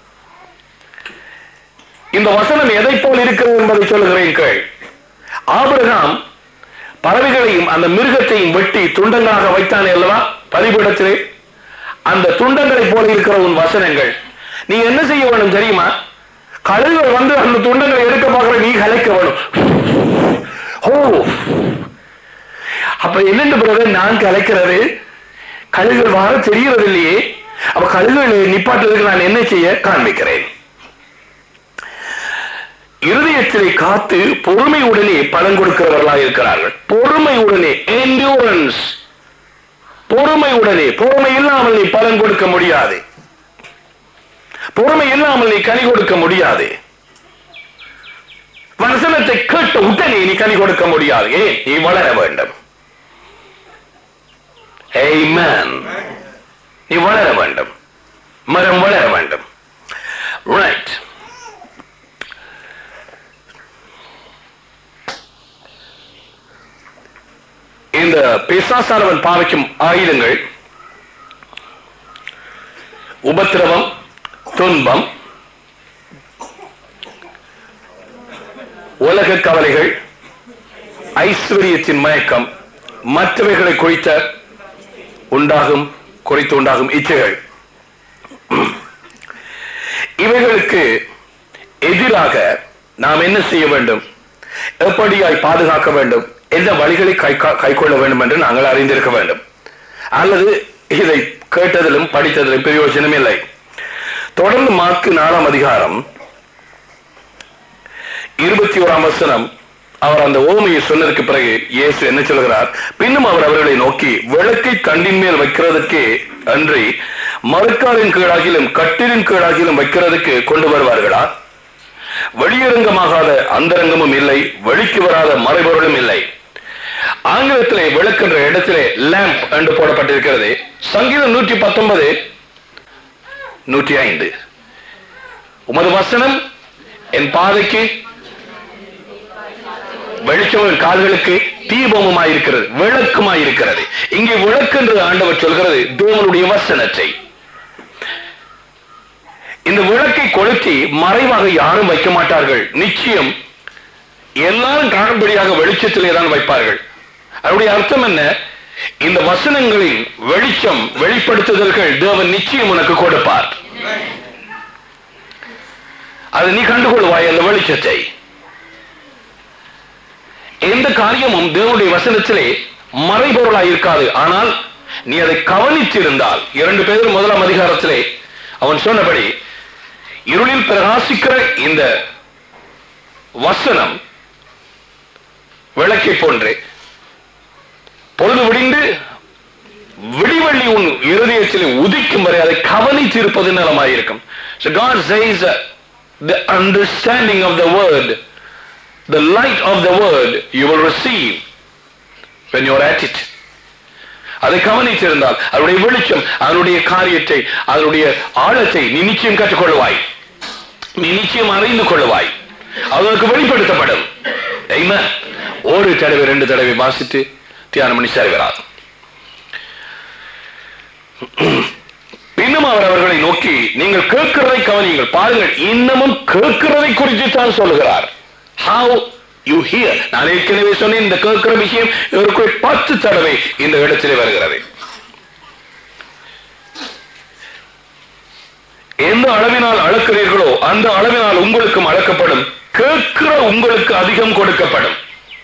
இந்த வசனம் எதை போல் இருக்கிறது என்பதை சொல்லுகிறேன் கேள் ஆபிரகாம் பறவைகளையும் அந்த மிருகத்தையும் வெட்டி துண்டங்களாக வைத்தானே அல்லவா பலிபீடத்திலே அந்த துண்டங்களை போல இருக்கிற உன் வசனங்கள் நீ என்ன செய்ய வேணும் தெரியுமா கழுகுகள் வந்து அந்த துண்டங்களை எடுக்க பார்க்கிற நீ கலைக்க வேணும் ஓ அப்ப என்னென்ன பிறகு நான் கலைக்கிறது கழுகுகள் வார தெரிகிறது இல்லையே அப்ப கழுகுகளை நிப்பாட்டுறதுக்கு நான் என்ன செய்ய காண்பிக்கிறேன் இருதயத்திலே காத்து பொறுமையுடனே பலன் கொடுக்கிறவர்களாக இருக்கிறார்கள் பொறுமையுடனே endurance பொறுமையுடனே பொறுமை இல்லாமல் நீ பலன் கொடுக்க முடியாது பொறுமை இல்லாமல் நீ கனி கொடுக்க முடியாது வசனத்தை கேட்ட உடனே நீ கனி கொடுக்க முடியாது ஏன் நீ வளர வேண்டும் Amen. நீ வளர வேண்டும் மரம் வளர வேண்டும் ரைட் இந்த பிசாசானவன் பாவிக்கும் ஆயுதங்கள் உபத்திரவம் துன்பம் உலக கவலைகள் ஐஸ்வர்யத்தின் மயக்கம் மற்றவைகளை குறித்த உண்டாகும் குறித்து உண்டாகும் இச்சைகள் இவைகளுக்கு எதிராக நாம் என்ன செய்ய வேண்டும் எப்படியாய் பாதுகாக்க வேண்டும் எந்த வழிகளை கை கைக்கொள்ள வேண்டும் என்று நாங்கள் அறிந்திருக்க வேண்டும் அல்லது இதை கேட்டதிலும் படித்ததிலும் பிரயோஜனம் இல்லை தொடர்ந்து மார்க்கு நாலாம் அதிகாரம் இருபத்தி ஓராம் வசனம் அவர் அந்த ஓமையை சொன்னதற்கு பிறகு இயேசு என்ன சொல்கிறார் பின்னும் அவர் அவர்களை நோக்கி விளக்கை கண்டின் மேல் வைக்கிறதுக்கே அன்றி மறுக்காலின் கீழாகிலும் கட்டிலின் கீழாகிலும் வைக்கிறதுக்கு கொண்டு வருவார்களா வெளியரங்கமாகாத அந்தரங்கமும் இல்லை வெளிக்கு வராத மறைபொருளும் இல்லை ஆங்கிலத்திலே விளக்குன்ற இடத்திலே லேம்ப் என்று போடப்பட்டிருக்கிறது சங்கீதம் நூற்றி பத்தொன்பது நூற்றி ஐந்து உமது வசனம் என் பாதைக்கு வெளிச்சமும் கால்களுக்கு தீபமுமாய் இருக்கிறது விளக்குமாய் இருக்கிறது இங்கே விளக்கு என்று ஆண்டவர் சொல்கிறது தேவனுடைய வசனத்தை இந்த விளக்கை கொளுத்தி மறைவாக யாரும் வைக்க மாட்டார்கள் நிச்சயம் எல்லாரும் காணும்படியாக வெளிச்சத்திலே தான் வைப்பார்கள் அதனுடைய அர்த்தம் என்ன இந்த வசனங்களின் வெளிச்சம் வெளிப்படுத்துதல்கள் தேவன் நிச்சயம் உனக்கு கொடுப்பார் அது நீ கண்டுகொள்வாய் அந்த வெளிச்சத்தை எந்த காரியமும் தேவனுடைய வசனத்திலே மறைபொருளாய் இருக்காது ஆனால் நீ அதை கவனித்திருந்தால் இரண்டு பேரும் முதலாம் அதிகாரத்திலே அவன் சொன்னபடி இருளில் பிரகாசிக்கிற இந்த வசனம் விளக்கை போன்று பொழுது விடிந்து விடிவெள்ளி உன் இருதயத்தில் உதிக்கும் வரை அதை கவனித்து இருப்பது நலமாயிருக்கும் So God says uh, the understanding of the word the light of the word you will receive when you are at it அதை கவனித்திருந்தால் அதனுடைய வெளிச்சம் அதனுடைய காரியத்தை அதனுடைய ஆழத்தை நீ நிச்சயம் கற்றுக்கொள்வாய் நீ நிச்சயம் அறிந்து கொள்வாய் அது உனக்கு வெளிப்படுத்தப்படும் Amen. ஒரு தடவை ரெண்டு தடவை வாசித்து தியானம் பண்ணி சேர்கிறார் இன்னும் அவர் அவர்களை நோக்கி நீங்கள் கேட்கிறதை கவனியுங்கள் பாருங்கள் இன்னமும் கேட்கிறதை குறித்து தான் சொல்லுகிறார் ஹவு யூ ஹியர் நான் ஏற்கனவே சொன்னேன் இந்த கேட்கிற விஷயம் இவருக்கு பத்து தடவை இந்த இடத்திலே வருகிறது எந்த அளவினால் அளக்கிறீர்களோ அந்த அளவினால் உங்களுக்கும் அளக்கப்படும் கேட்கிற உங்களுக்கு அதிகம் கொடுக்கப்படும்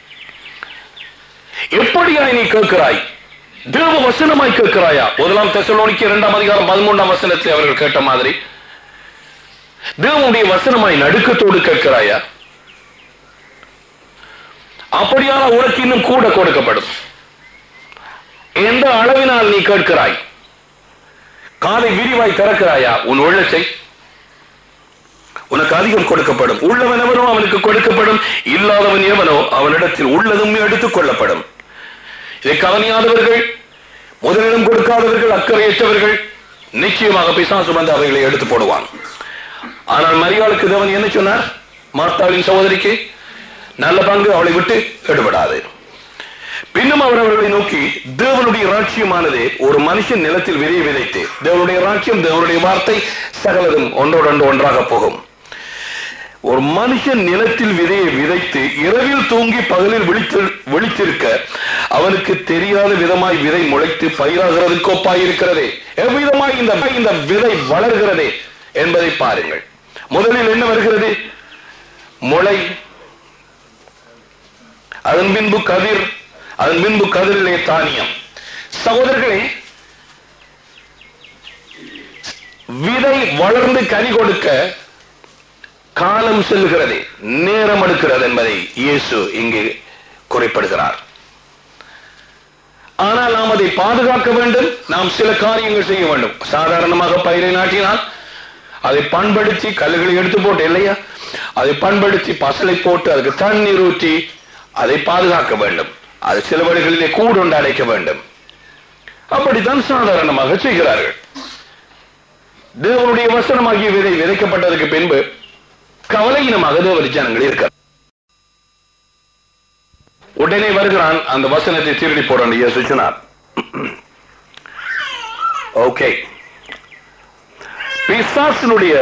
எப்படியாய் நீ கேட்கிறாய் தேவ வசனமாய் கேட்கிறாயா முதலாம் தெசலோனிக்கு இரண்டாம் அதிகாரம் பதிமூன்றாம் வசனத்தில் அவர்கள் கேட்ட மாதிரி தேவனுடைய வசனமாய் நடுக்கத்தோடு கேட்கிறாயா அப்படியான உனக்கு இன்னும் கூட கொடுக்கப்படும் எந்த அளவினால் நீ கேட்கிறாய் காலை விரிவாய் திறக்கிறாயா உன் உள்ளத்தை உனக்கு அதிகம் கொடுக்கப்படும் உள்ளவன் எவனோ அவனுக்கு கொடுக்கப்படும் இல்லாதவன் எவனோ அவனிடத்தில் உள்ளதும் எடுத்துக் கொள்ளப்படும் இதை கவனியாதவர்கள் முதலிடம் கொடுக்காதவர்கள் அக்கறையற்றவர்கள் நிச்சயமாக பிசாசு வந்து அவைகளை எடுத்து போடுவான் ஆனால் மரியாளுக்கு தேவன் என்ன சொன்னார் மார்த்தாளின் சகோதரிக்கு நல்ல பங்கு அவளை விட்டு எடுபடாது பின்னும் அவர் அவர்களை நோக்கி தேவனுடைய ராட்சியமானது ஒரு மனுஷன் நிலத்தில் விதையை விதைத்து தேவனுடைய ராட்சியம் தேவனுடைய வார்த்தை சகலதும் ஒன்றோடொன்று ஒன்றாக போகும் ஒரு மனுஷன் நிலத்தில் விதையை விதைத்து இரவில் தூங்கி பகலில் விழித்து விழித்திருக்க அவனுக்கு தெரியாத விதமாய் விதை முளைத்து பயிராகிறது கோப்பாயிருக்கிறதே எவ்விதமாய் இந்த இந்த விதை வளர்கிறதே என்பதை பாருங்கள் முதலில் என்ன வருகிறது முளை அதன் பின்பு கதிர் அதன் பின்பு கதிரிலே தானியம் சகோதரர்களே விதை வளர்ந்து கனி கொடுக்க காலம் செல்கிறது நேரம் எடுக்கிறது என்பதை இயேசு இங்கு குறிப்பிடுகிறார் ஆனால் நாம் அதை பாதுகாக்க வேண்டும் நாம் சில காரியங்கள் செய்ய வேண்டும் சாதாரணமாக பயிரை நாட்டினால் அதை பண்படுத்தி கல்லுகளை எடுத்து போட்டு இல்லையா அதை பண்படுத்தி பசலை போட்டு அதுக்கு தண்ணீர் ஊற்றி அதை பாதுகாக்க வேண்டும் அது சில வழிகளிலே கூடுண்டு அடைக்க வேண்டும் அப்படித்தான் சாதாரணமாக செய்கிறார்கள் தேவனுடைய வசனமாகிய விதை விதைக்கப்பட்டதற்கு பின்பு கவலையினமாக தேவ ஜனங்கள் இருக்க உடனே வருகிறான் அந்த வசனத்தை திருடி போறான் இயேசு சொன்னார் ஓகே பிசாசினுடைய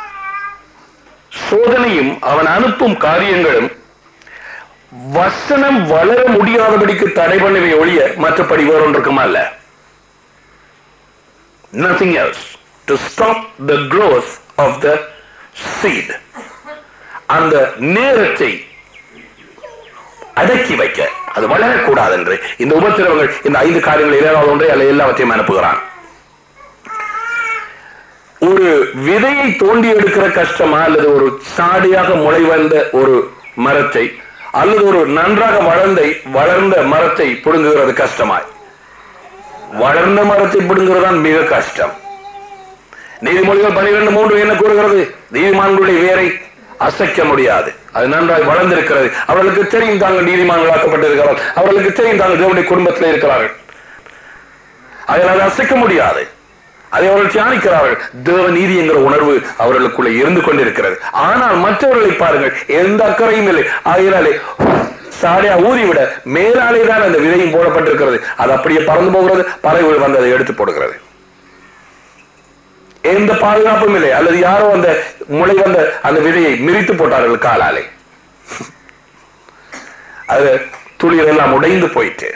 சோதனையும் அவன் அனுப்பும் காரியங்களும் வசனம் வளர முடியாதபடிக்கு தடை பண்ணவே ஒழிய மற்றபடி வேறொன்றுக்கும் அல்ல nothing else to stop the growth of the seed அந்த நேரத்தை அடக்கி வைக்க அது வளரக்கூடாது என்று இந்த உபத்திரவங்கள் இந்த ஐந்து காரியங்கள் ஏதாவது ஒன்றை அல்ல எல்லாவற்றையும் அனுப்புகிறான் ஒரு விதையை தோண்டி எடுக்கிற கஷ்டமா அல்லது ஒரு சாடியாக முளை வந்த ஒரு மரத்தை அல்லது ஒரு நன்றாக வளர்ந்த வளர்ந்த மரத்தை புடுங்குகிறது கஷ்டமாய் வளர்ந்த மரத்தை பிடுங்குறதுதான் மிக கஷ்டம் நீதிமொழிகள் பனிரெண்டு மூன்று என்ன கூறுகிறது நீதிமான்களுடைய வேரை அசைக்க முடியாது அது நன்றாய் வளர்ந்திருக்கிறது அவர்களுக்கு தெரியும் தாங்கள் நீதிமான்களாக்கப்பட்டிருக்கிறார்கள் அவர்களுக்கு தெரியும் தாங்கள் தேவனுடைய குடும்பத்தில் இருக்கிறார்கள் அதில் அதை அசைக்க முடியாது அதை அவர்கள் தியானிக்கிறார்கள் தேவ நீதி என்கிற உணர்வு அவர்களுக்குள்ள இருந்து கொண்டிருக்கிறது ஆனால் மற்றவர்களை பாருங்கள் எந்த அக்கறையும் இல்லை ஆகினாலே சாடியா ஊதிவிட மேலாலே தான் அந்த விதையும் போடப்பட்டிருக்கிறது அது அப்படியே பறந்து போகிறது பறவைகள் வந்து அதை எடுத்து போடுகிறது எந்த பாதுகாப்பும் இல்லை அல்லது யாரோ அந்த முளை வந்த அந்த விதையை மிரித்து போட்டார்கள் காலாலே அது துளிர் எல்லாம் உடைந்து போயிட்டு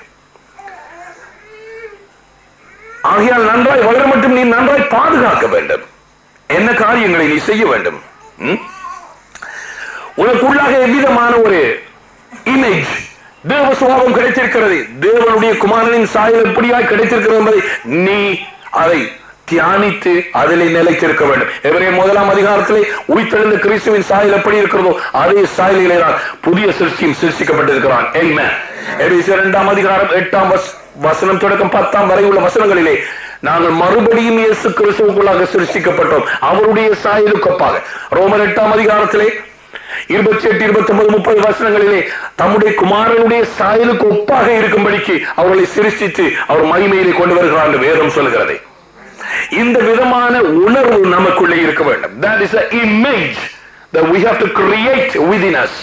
ஆகையால் நன்றாய் வளர மட்டும் நீ நன்றாய் பாதுகாக்க வேண்டும் என்ன காரியங்களை நீ செய்ய வேண்டும் ம்? உனக்குள்ளாக எவ்விதமான ஒரு இமேஜ் தேவ சுபாவம் கிடைத்திருக்கிறது தேவனுடைய குமாரனின் சாயல் எப்படியாய் கிடைத்திருக்கிறது என்பதை நீ அதை தியானித்து அதிலே நிலைத்திருக்க வேண்டும் எவரே முதலாம் அதிகாரத்திலே உயிர்த்தெழுந்த கிறிஸ்துவின் சாயல் எப்படி இருக்கிறதோ அதே சாயலிலே தான் புதிய சிருஷ்டியும் சிருஷ்டிக்கப்பட்டிருக்கிறான் என்ன இரண்டாம் அதிகாரம் எட்டாம் வஸ்- வசனம் தொடக்கம் பத்தாம் வரை உள்ள வசனங்களிலே நாங்கள் மறுபடியும் இயேசு கிறிஸ்துவுக்குள்ளாக சிருஷ்டிக்கப்பட்டோம் அவருடைய சாயலுக்கு ஒப்பாக ரோமர் எட்டாம் அதிகாரத்திலே இருபத்தி எட்டு இருபத்தி ஒன்பது முப்பது வசனங்களிலே தம்முடைய குமாரனுடைய சாயலுக்கு ஒப்பாக இருக்கும்படிக்கு அவர்களை சிருஷ்டித்து அவர் மகிமையிலே கொண்டு வருகிறார் என்று வேதம் சொல்கிறது இந்த விதமான உணர்வு நமக்குள்ளே இருக்க வேண்டும் that is the image that we have to create within us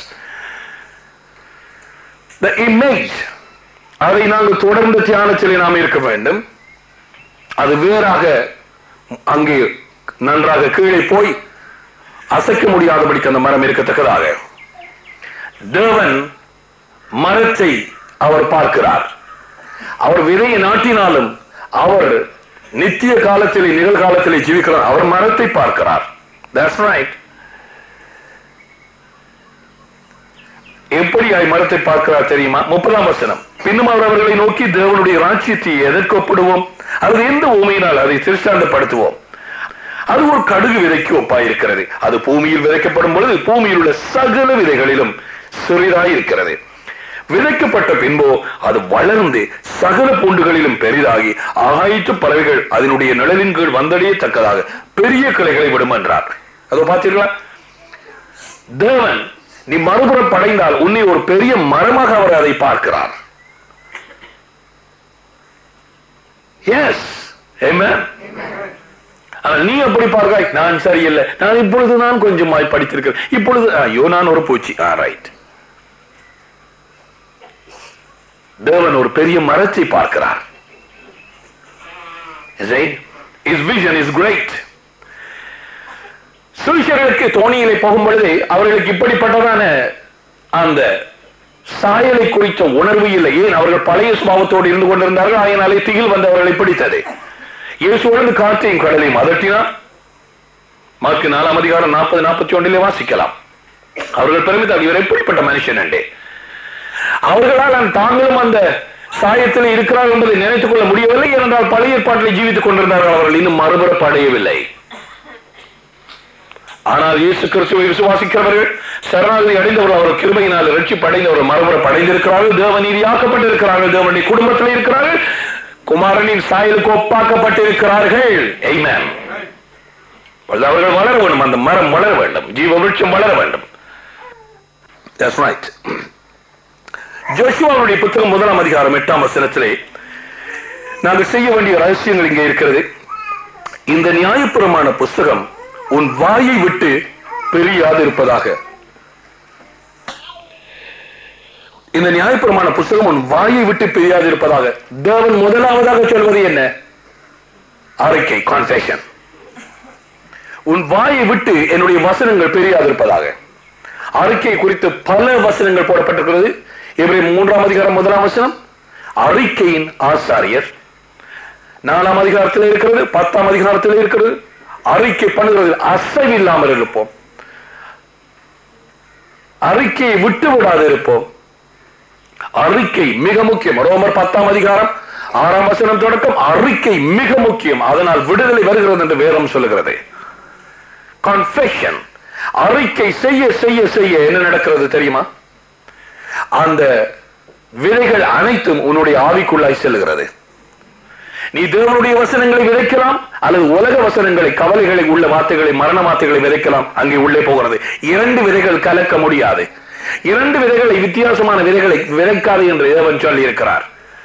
the image அதை நாங்கள் தொடர்ந்து தியானத்திலே நாம் இருக்க வேண்டும் அது வேறாக அங்கே நன்றாக கீழே போய் அசைக்க முடியாதபடிக்கு அந்த மரம் இருக்கத்தக்கதாக தேவன் மரத்தை அவர் பார்க்கிறார் அவர் விதையை நாட்டினாலும் அவர் நித்திய காலத்திலே நிகழ்காலத்திலே ஜீவிக்கிறார் அவர் மரத்தை பார்க்கிறார் தட்ஸ் ரைட் எப்படியாய் மரத்தை பார்க்கிறார் தெரியுமா முப்பதாம் வசனம் பின்னும் அவர் அவர்களை நோக்கி தேவனுடைய ராட்சியத்தை எதற்கு ஒப்பிடுவோம் அல்லது எந்த உண்மையினால் அதை திருஷ்டாந்தப்படுத்துவோம் அது ஒரு கடுகு விதைக்கு ஒப்பாயிருக்கிறது அது பூமியில் விதைக்கப்படும் பொழுது பூமியில் உள்ள சகல விதைகளிலும் சிறிதாய் இருக்கிறது விதைக்கப்பட்ட பின்போ அது வளர்ந்து சகல பூண்டுகளிலும் பெரிதாகி ஆகாயிற்று பறவைகள் அதனுடைய நிழலின் கீழ் வந்தடையத்தக்கதாக பெரிய கிளைகளை விடும் என்றார் அதோ பார்த்தீர்களா தேவன் நீ மறுபுறம் படைந்தால் உன்னை ஒரு பெரிய மரமாக அவர் அதை பார்க்கிறார் எஸ் ஆனால் நீ அப்படி பார்க்காய் நான் சரியில்லை நான் இப்பொழுது நான் கொஞ்சமாய் படித்திருக்கிறேன் இப்பொழுது ஐயோ நான் ஒரு பூச்சி ஆ ரைட் தேவன் ஒரு பெரிய மரத்தை பார்க்கிறார் His vision is great. சுவிசர்களுக்கு தோணியிலே போகும் பொழுது அவர்களுக்கு இப்படிப்பட்டதான அந்த சாயலை குறித்த உணர்வு இல்லை ஏன் அவர்கள் பழைய சுபாவத்தோடு இருந்து கொண்டிருந்தார்கள் ஆயினாலே திகில் வந்து அவர்களை பிடித்தது இயேசுவோடு காற்றையும் கடலையும் அதட்டினார் மார்க்கு நாலாம் அதிகாரம் நாற்பது நாற்பத்தி ஒன்றிலே வாசிக்கலாம் அவர்கள் பெருமித்தால் இவர் எப்படிப்பட்ட மனுஷன் என்றே அவர்களால் தாங்களும் அந்த சாயத்தில் இருக்கிறார் என்பதை நினைத்துக் கொள்ள முடியவில்லை ஏனென்றால் பழைய ஏற்பாட்டில் ஜீவித்துக் கொண்டிருந்தார்கள் அவர்கள் இன்னும் மறுபுறப்பு அடையவில்லை ஆனால் இயேசு கிறிஸ்துவை விசுவாசிக்கிறவர்கள் சரணாகதி அடைந்தவர்கள் அவர் கிருபையினால் ரட்சிப்பு அடைந்தவர் மறுபுறம் அடைந்திருக்கிறார்கள் தேவநீதியாக்கப்பட்டிருக்கிறார்கள் தேவனுடைய குடும்பத்தில் இருக்கிறார்கள் குமாரனின் சாயலுக்கு ஒப்பாக்கப்பட்டிருக்கிறார்கள் Amen. அவர்கள் வளர வேண்டும் அந்த மரம் வளர வேண்டும் ஜீவ விருட்சம் வளர வேண்டும் That's right. ஜோஷுவாவுடைய புத்தகம் முதலாம் அதிகாரம் எட்டாம் வசனத்திலே நாங்கள் செய்ய வேண்டிய ரகசியங்கள் இங்கே இருக்கிறது இந்த நியாயப்புறமான புஸ்தகம் உன் வாயை விட்டு பிரியாது இருப்பதாக இந்த நியாயப்புறமான புஸ்தகம் உன் வாயை விட்டு பிரியாது இருப்பதாக தேவன் முதலாவதாக சொல்வது என்ன அறிக்கை கான்ஃபெஷன் உன் வாயை விட்டு என்னுடைய வசனங்கள் பிரியாது இருப்பதாக அறிக்கை குறித்து பல வசனங்கள் போடப்பட்டிருக்கிறது இவரை மூன்றாம் அதிகாரம் முதலாம் வசனம் அறிக்கையின் ஆசாரியர் நாலாம் அதிகாரத்தில் இருக்கிறது பத்தாம் அதிகாரத்தில் இருக்கிறது அறிக்கை பண்ணுகிறது அசைவில்லாமல் இருப்போம் அறிக்கையை விட்டு விடாது இருப்போம் அறிக்கை மிக முக்கியம் ரோமர் பத்தாம் அதிகாரம் ஆறாம் வசனம் தொடக்கம் அறிக்கை மிக முக்கியம் அதனால் விடுதலை வருகிறது என்று வேதம் சொல்லுகிறது கன்ஃபெஷன் அறிக்கை செய்ய செய்ய செய்ய என்ன நடக்கிறது தெரியுமா அந்த விதைகள் அனைத்தும் உன்னுடைய ஆவிக்குள்ளாய் செல்கிறது நீ தேவனுடைய வசனங்களை விதைக்கலாம் அல்லது உலக வசனங்களை கவலைகளை உள்ள வார்த்தைகளை மரண வார்த்தைகளை விதைக்கலாம் அங்கே உள்ளே போகிறது இரண்டு விதைகள் கலக்க முடியாது இரண்டு விதைகளை வித்தியாசமான விதைகளை விதைக்காது என்று தேவன் சொல்லி இருக்கிறார்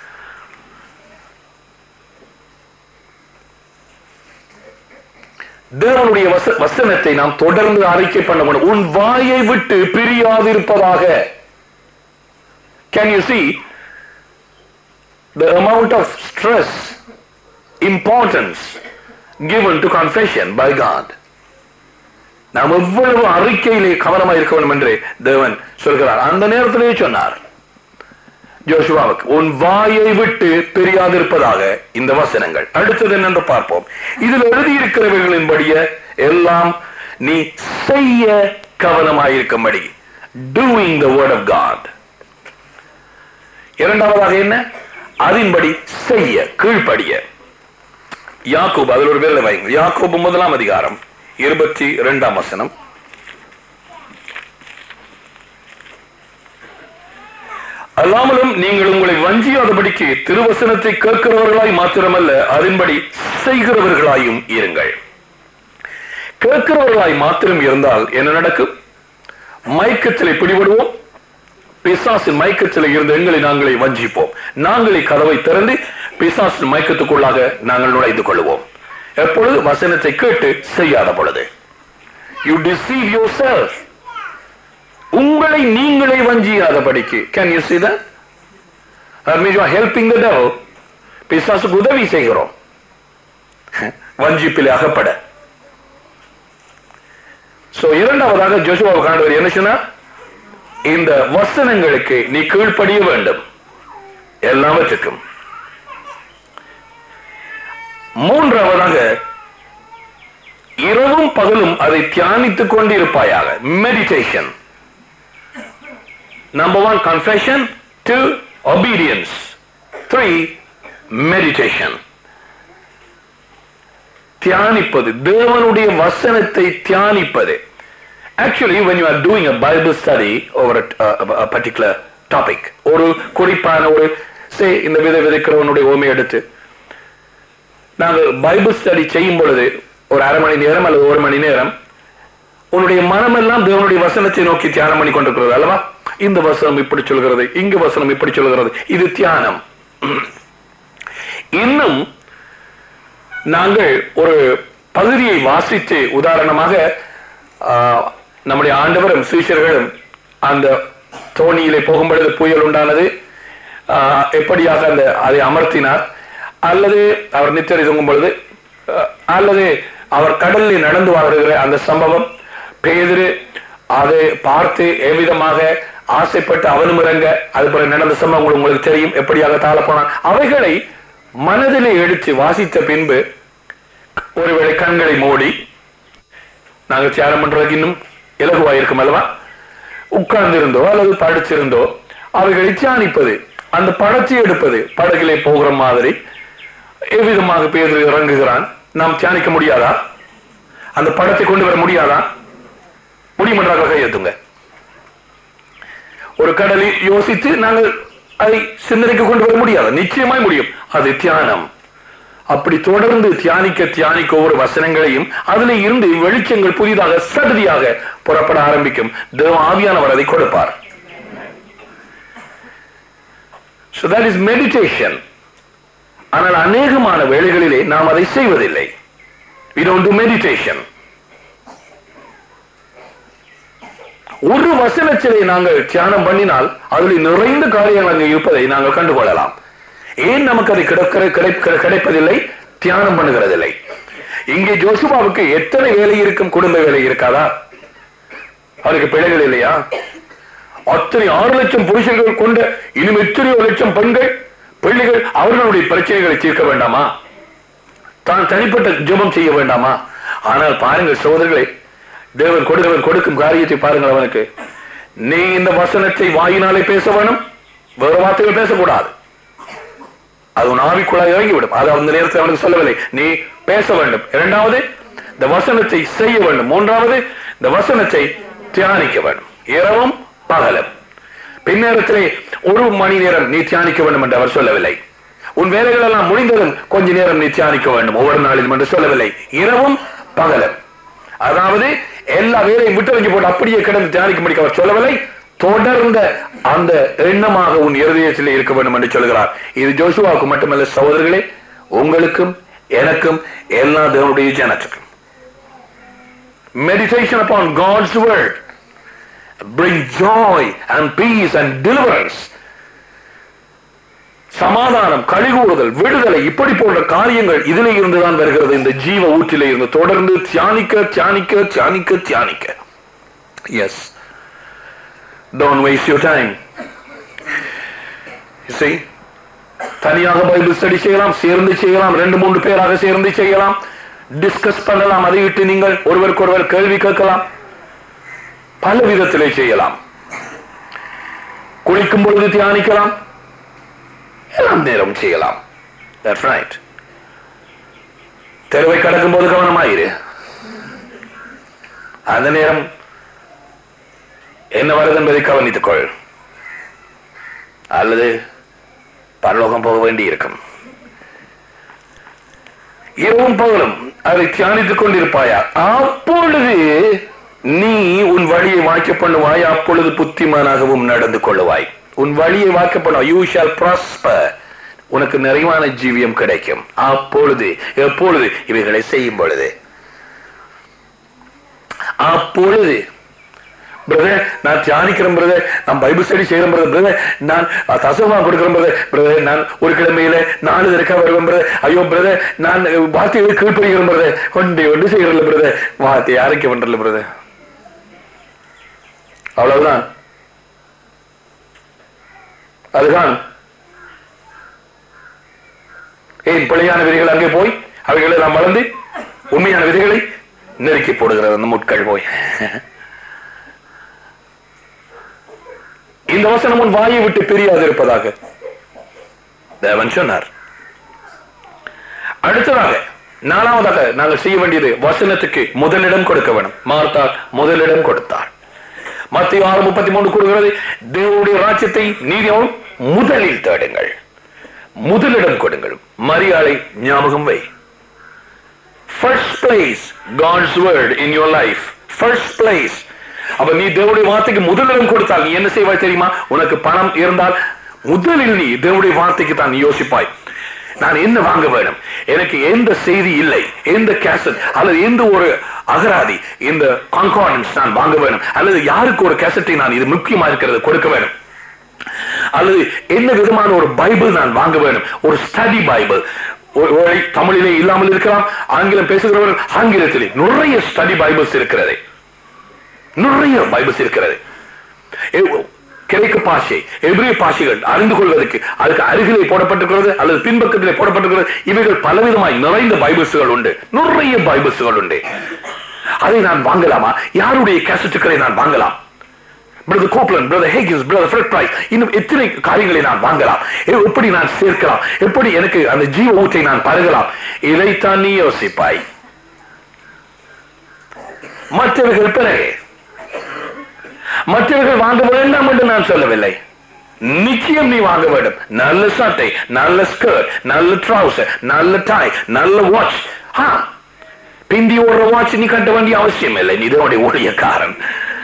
தேவனுடைய வச- வசனத்தை நாம் தொடர்ந்து அறிக்கை பண்ண வேண்டும் உன் வாயை விட்டு பிரியாதிருப்பதாக can you see the amount of stress importance given to confession by God நாம் எவ்வளவு அறிக்கையிலே கவனமாக இருக்க வேண்டும் என்று தேவன் சொல்கிறார் அந்த நேரத்திலேயே சொன்னார் ஜோஷுவாவுக்கு உன் வாயை விட்டு பிரியாதிருப்பதாக இந்த வசனங்கள் அடுத்தது என்னென்று பார்ப்போம் இதில் எழுதியிருக்கிறவர்களின்படியே எல்லாம் நீ செய்ய கவனமாயிருக்கும்படி doing the word of God இரண்டாவதாக என்ன அதன்படி செய்ய கீழ்ப்படிய யாக்கோபு அதில் ஒரு வேலை வைங்க யாக்கோபு முதலாம் அதிகாரம் இருபத்தி இரண்டாம் வசனம் அல்லாமலும் நீங்கள் உங்களை வஞ்சியாதபடிக்கு திருவசனத்தை கேட்கிறவர்களாய் மாத்திரமல்ல அதன்படி செய்கிறவர்களாயும் இருங்கள் கேட்கிறவர்களாய் மாத்திரம் இருந்தால் என்ன நடக்கும் மயக்கத்திலே பிடிபடுவோம் பிசாசின் மயக்கத்தில் இருந்து எங்களை நாங்களே வஞ்சிப்போம் நாங்களே கதவை திறந்து பிசாசின் மயக்கத்துக்குள்ளாக நாங்கள் நுழைந்து கொள்வோம் எப்பொழுது வசனத்தை கேட்டு செய்யாத பொழுது யூ டிசீவ் யோர் செல்ஃப் உங்களை நீங்களே வஞ்சியாதபடிக்கு can you see that that means you are helping the devil பிசாசுக்கு உதவி செய்கிறோம் வஞ்சிப்பிலே அகப்பட சோ இரண்டாவதாக ஜோசுவா காண்டவர் என்ன சொன்னார் இந்த வசனங்களுக்கு நீ கீழ்ப்படிய வேண்டும் எல்லாவற்றுக்கும் மூன்றாவதாக இரவும் பகலும் அதை தியானித்துக் கொண்டிருப்பாயாக meditation number one confession two obedience three meditation தியானிப்பது தேவனுடைய வசனத்தை தியானிப்பது actually when you are doing a bible study over a, a, a particular topic ஒரு குறிப்பான ஒரு சே இந்த விதை விதைக்கிறவனுடைய ஓமை எடுத்து நாங்கள் பைபிள் ஸ்டடி செய்யும் பொழுது ஒரு அரை மணி நேரம் அல்லது ஒரு மணி நேரம் உன்னுடைய மனமெல்லாம் தேவனுடைய வசனத்தை நோக்கி தியானம் பண்ணி கொண்டிருக்கிறது அல்லவா இந்த வசனம் இப்படி சொல்கிறது இங்கு வசனம் இப்படி சொல்கிறது இது தியானம் இன்னும் நாங்கள் ஒரு பகுதியை வாசித்து உதாரணமாக ஆஹ், நம்முடைய ஆண்டவரும் சீஷர்களும் அந்த தோணியிலே போகும்பொழுது புயல் உண்டானது ஆஹ், எப்படியாக அந்த அதை அமர்த்தினார் அல்லது அவர் நித்திரை தூங்கும் பொழுது ஆஹ், அல்லது அவர் கடலில் நடந்து வருகிற அந்த சம்பவம் பேதிரு அதை பார்த்து எவ்விதமாக ஆசைப்பட்டு அவனும் இறங்க அது போல நடந்த சம்பவங்கள் உங்களுக்கு தெரியும் எப்படியாக தாழ போனான் அவைகளை மனதிலே எடுத்து வாசித்த பின்பு ஒருவேளை கண்களை மூடி நாங்கள் தியானம் பண்றதுக்கு இன்னும் இலகுவா இருக்கும் அல்லவா உட்கார்ந்திருந்தோ அல்லது படிச்சிருந்தோ அவைகளை தியானிப்பது அந்த படத்தை எடுப்பது படகிலே போகிற மாதிரி எவ்விதமாக பேர் இறங்குகிறான் நாம் தியானிக்க முடியாதா அந்த படத்தை கொண்டு வர முடியாதா முடியுமென்றாக கையெழுத்துங்க ஒரு கடலில் யோசித்து நாங்கள் அதை சிந்தனைக்கு கொண்டு வர முடியாது நிச்சயமாய் முடியும் அது தியானம் அப்படி தொடர்ந்து தியானிக்க தியானிக்க ஒவ்வொரு வசனங்களையும் அதில் இருந்து வெளிச்சங்கள் புதிதாக சடுதியாக புறப்பட ஆரம்பிக்கும் தேவ ஆவியானவர் அதை கொடுப்பார் So that is meditation. ஆனால் அநேகமான வேளைகளிலே நாம் அதை செய்வதில்லை We don't do meditation. ஒரு வசனத்திலே நாங்கள் தியானம் பண்ணினால் அதில் நிறைந்த காரியங்கள் அங்கே இருப்பதை நாங்கள் கண்டுகொள்ளலாம் ஏன் நமக்கு அது கிடைக்கிற கிடை- கிடை- கிடைப்பதில்லை தியானம் பண்ணுகிறதில்லை இங்கே ஜோசுவாவுக்கு எத்தனை வேலை இருக்கும் குடும்ப வேலை இருக்காதா அவருக்கு பிள்ளைகள் இல்லையா அத்தனை ஆறு லட்சம் புருஷர்கள் கொண்ட இன்னும் எத்தனையோ லட்சம் பெண்கள் பிள்ளைகள் அவர்களுடைய பிரச்சனைகளை தீர்க்க வேண்டாமா தான் தனிப்பட்ட ஜெபம் செய்ய வேண்டாமா ஆனால் பாருங்கள் சோதரர்களே தேவன் கொடுக்கிறவன் கொடுக்கும் காரியத்தை பாருங்கள் அவனுக்கு நீ இந்த வசனத்தை வாயினாலே பேச வேணும் வேறு வார்த்தைகள் பேசக்கூடாது அது உன் ஆவிக்குள்ளாக இறங்கிவிடும் அது அந்த நேரத்தில் அவனுக்கு சொல்லவில்லை நீ பேச வேண்டும் இரண்டாவது இந்த வசனத்தை செய்ய வேண்டும் மூன்றாவது இந்த வசனத்தை தியானிக்க வேண்டும் இரவும் பகலும் பின்னேரத்திலே ஒரு மணி நேரம் நீ தியானிக்க வேண்டும் என்று அவர் சொல்லவில்லை உன் வேலைகள் எல்லாம் முடிந்ததும் கொஞ்ச நேரம் நீ தியானிக்க வேண்டும் ஒவ்வொரு நாளிலும் என்று சொல்லவில்லை இரவும் பகலும் அதாவது எல்லா வேலையும் விட்டு வைக்க போட்டு அப்படியே கிடந்து தியானிக்க முடிக்க அவர் சொல்லவில்லை தொடர்ந்த அந்த எண்ணமாக உன் இருதயத்தில் இருக்க வேண்டும் என்று சொல்கிறார் இது ஜோசுவாவுக்கு மட்டுமல்ல சகோதரர்களே உங்களுக்கும் எனக்கும் எல்லா தேவனுடைய ஜனத்துக்கும் meditation upon God's word bring joy and peace and deliverance சமாதானம் கழிகூறுதல் விடுதலை இப்படி போன்ற காரியங்கள் இதிலே இருந்துதான் வருகிறது இந்த ஜீவ ஊற்றிலே இருந்து தொடர்ந்து தியானிக்க தியானிக்க தியானிக்க தியானிக்க yes don't waste your time see தனியாக பைபிள் ஸ்டடி செய்யலாம் சேர்ந்து செய்யலாம் ரெண்டு மூன்று பேராக சேர்ந்து செய்யலாம் டிஸ்கஸ் பண்ணலாம் அதை விட்டு நீங்கள் ஒருவருக்கு ஒருவர் கேள்வி கேட்கலாம் பல விதத்திலே செய்யலாம் குளிக்கும் பொழுது தியானிக்கலாம் எல்லாம் நேரம் செய்யலாம் That's right. தெருவை கடக்கும் போது கவனமாயிரு அந்த நேரம் என்ன வருது என்பதை கவனித்துக் கொள் அல்லது பரலோகம் போக வேண்டி இருக்கும் இரவும் பகலும் அதை தியானித்துக் கொண்டிருப்பாயா அப்பொழுது நீ உன் வழியை வாய்க்க பண்ணுவாய் அப்பொழுது புத்திமானாகவும் நடந்து கொள்ளுவாய் உன் வழியை வாய்க்க பண்ணுவாய் யூ ஷால் ப்ராஸ்பர் உனக்கு நிறைவான ஜீவியம் கிடைக்கும் அப்பொழுது எப்பொழுது இவைகளை செய்யும் பொழுது அப்பொழுது பிரதர் நான் தியானிக்கிறேன் பிரதர் நான் பைபிள் ஸ்டடி செய்யறேன் பிரதர் பிரதர் நான் தசமா கொடுக்கிறேன் பிரதர் பிரதர் நான் ஒரு கிழமையில நாலு தடக்கா வருவேன் பிரதர் ஐயோ பிரதர் நான் வார்த்தையை கீழ்ப்படுகிறேன் பிரதர் ஒன்று ஒன்று செய்யறல பிரதர் வார்த்தையை யாருக்கு பண்றல பிரதர் அவ்வளவுதான் அதுதான் ஏன் பிழையான விதிகள் அங்கே போய் அவைகளை எல்லாம் வளர்ந்து உண்மையான விதைகளை நெருக்கி போடுகிறது அந்த முட்கள் போய் இந்த வசனம் உன் வாயை விட்டு பிரியாது இருப்பதாக தேவன் சொன்னார் அடுத்ததாக நாலாவதாக நாங்கள் செய்ய வேண்டியது வசனத்துக்கு முதலிடம் கொடுக்க வேண்டும் மார்த்தால் முதலிடம் கொடுத்தார் மத்திய ஆறு முப்பத்தி மூணு கூறுகிறது தேவனுடைய ராஜ்யத்தை நீதியும் முதலில் தேடுங்கள் முதலிடம் கொடுங்கள் மரியாதை ஞாபகம் வை first place God's word in your life first place அப்ப நீ தேவனுடைய வார்த்தைக்கு முதலிடம் கொடுத்தால் நீ என்ன செய்வாய் தெரியுமா உனக்கு பணம் இருந்தால் முதலில் நீ தேவனுடைய வார்த்தைக்கு தான் நீ யோசிப்பாய் நான் என்ன வாங்க வேணும் எனக்கு எந்த செய்தி இல்லை எந்த கேசட் அல்லது எந்த ஒரு அகராதி இந்த கான்கார்டன்ஸ் நான் வாங்க வேணும் அல்லது யாருக்கு ஒரு கேசட்டை நான் இது முக்கியமா இருக்கிறது கொடுக்க வேணும் அல்லது என்ன விதமான ஒரு பைபிள் நான் வாங்க வேணும் ஒரு ஸ்டடி பைபிள் ஒருவேளை தமிழிலே இல்லாமல் இருக்கலாம் ஆங்கிலம் பேசுகிறவர்கள் ஆங்கிலத்திலே நிறைய ஸ்டடி பைபிள்ஸ் இருக்கிறது நிறைய பைபிள்ஸ் இருக்கிறது எ- கிரேக்க பாஷை எபிரிய பாஷைகள் அறிந்து கொள்வதற்கு அதுக்கு அருகிலே போடப்பட்டிருக்கிறது அல்லது பின்பக்கத்திலே போடப்பட்டிருக்கிறது இவைகள் பலவிதமாய் நிறைந்த பைபிள்ஸ்கள் உண்டு நிறைய பைபிள்ஸ்கள் உண்டு அதை நான் வாங்கலாமா யாருடைய கேசட்டுகளை நான் வாங்கலாம் பிரதர் கோப்லன் பிரதர் ஹேகிஸ் பிரதர் ஃபிரெட் பிரைஸ் இன்னும் எத்தனை காரியங்களை நான் வாங்கலாம் எ- எப்படி நான் சேர்க்கலாம் எப்படி எனக்கு அந்த ஜீவ ஊற்றை நான் பருகலாம் இதைத்தான் நீ யோசிப்பாய் மற்றவர்கள் பிறகு மற்றவர்கள் வாங்க வேண்டாம் என்று நான் சொல்லவில்லை நிச்சயம் நீ வாங்க வேண்டும் நல்ல சட்டை நல்ல ஸ்கர்ட் நல்ல ட்ரௌசர் நல்ல டாய் நல்ல வாட்ச் பிந்தி ஓடுற வாட்ச் நீ கட்ட வேண்டிய அவசியம் இல்லை நீ இதனுடைய ஊழியக்காரன்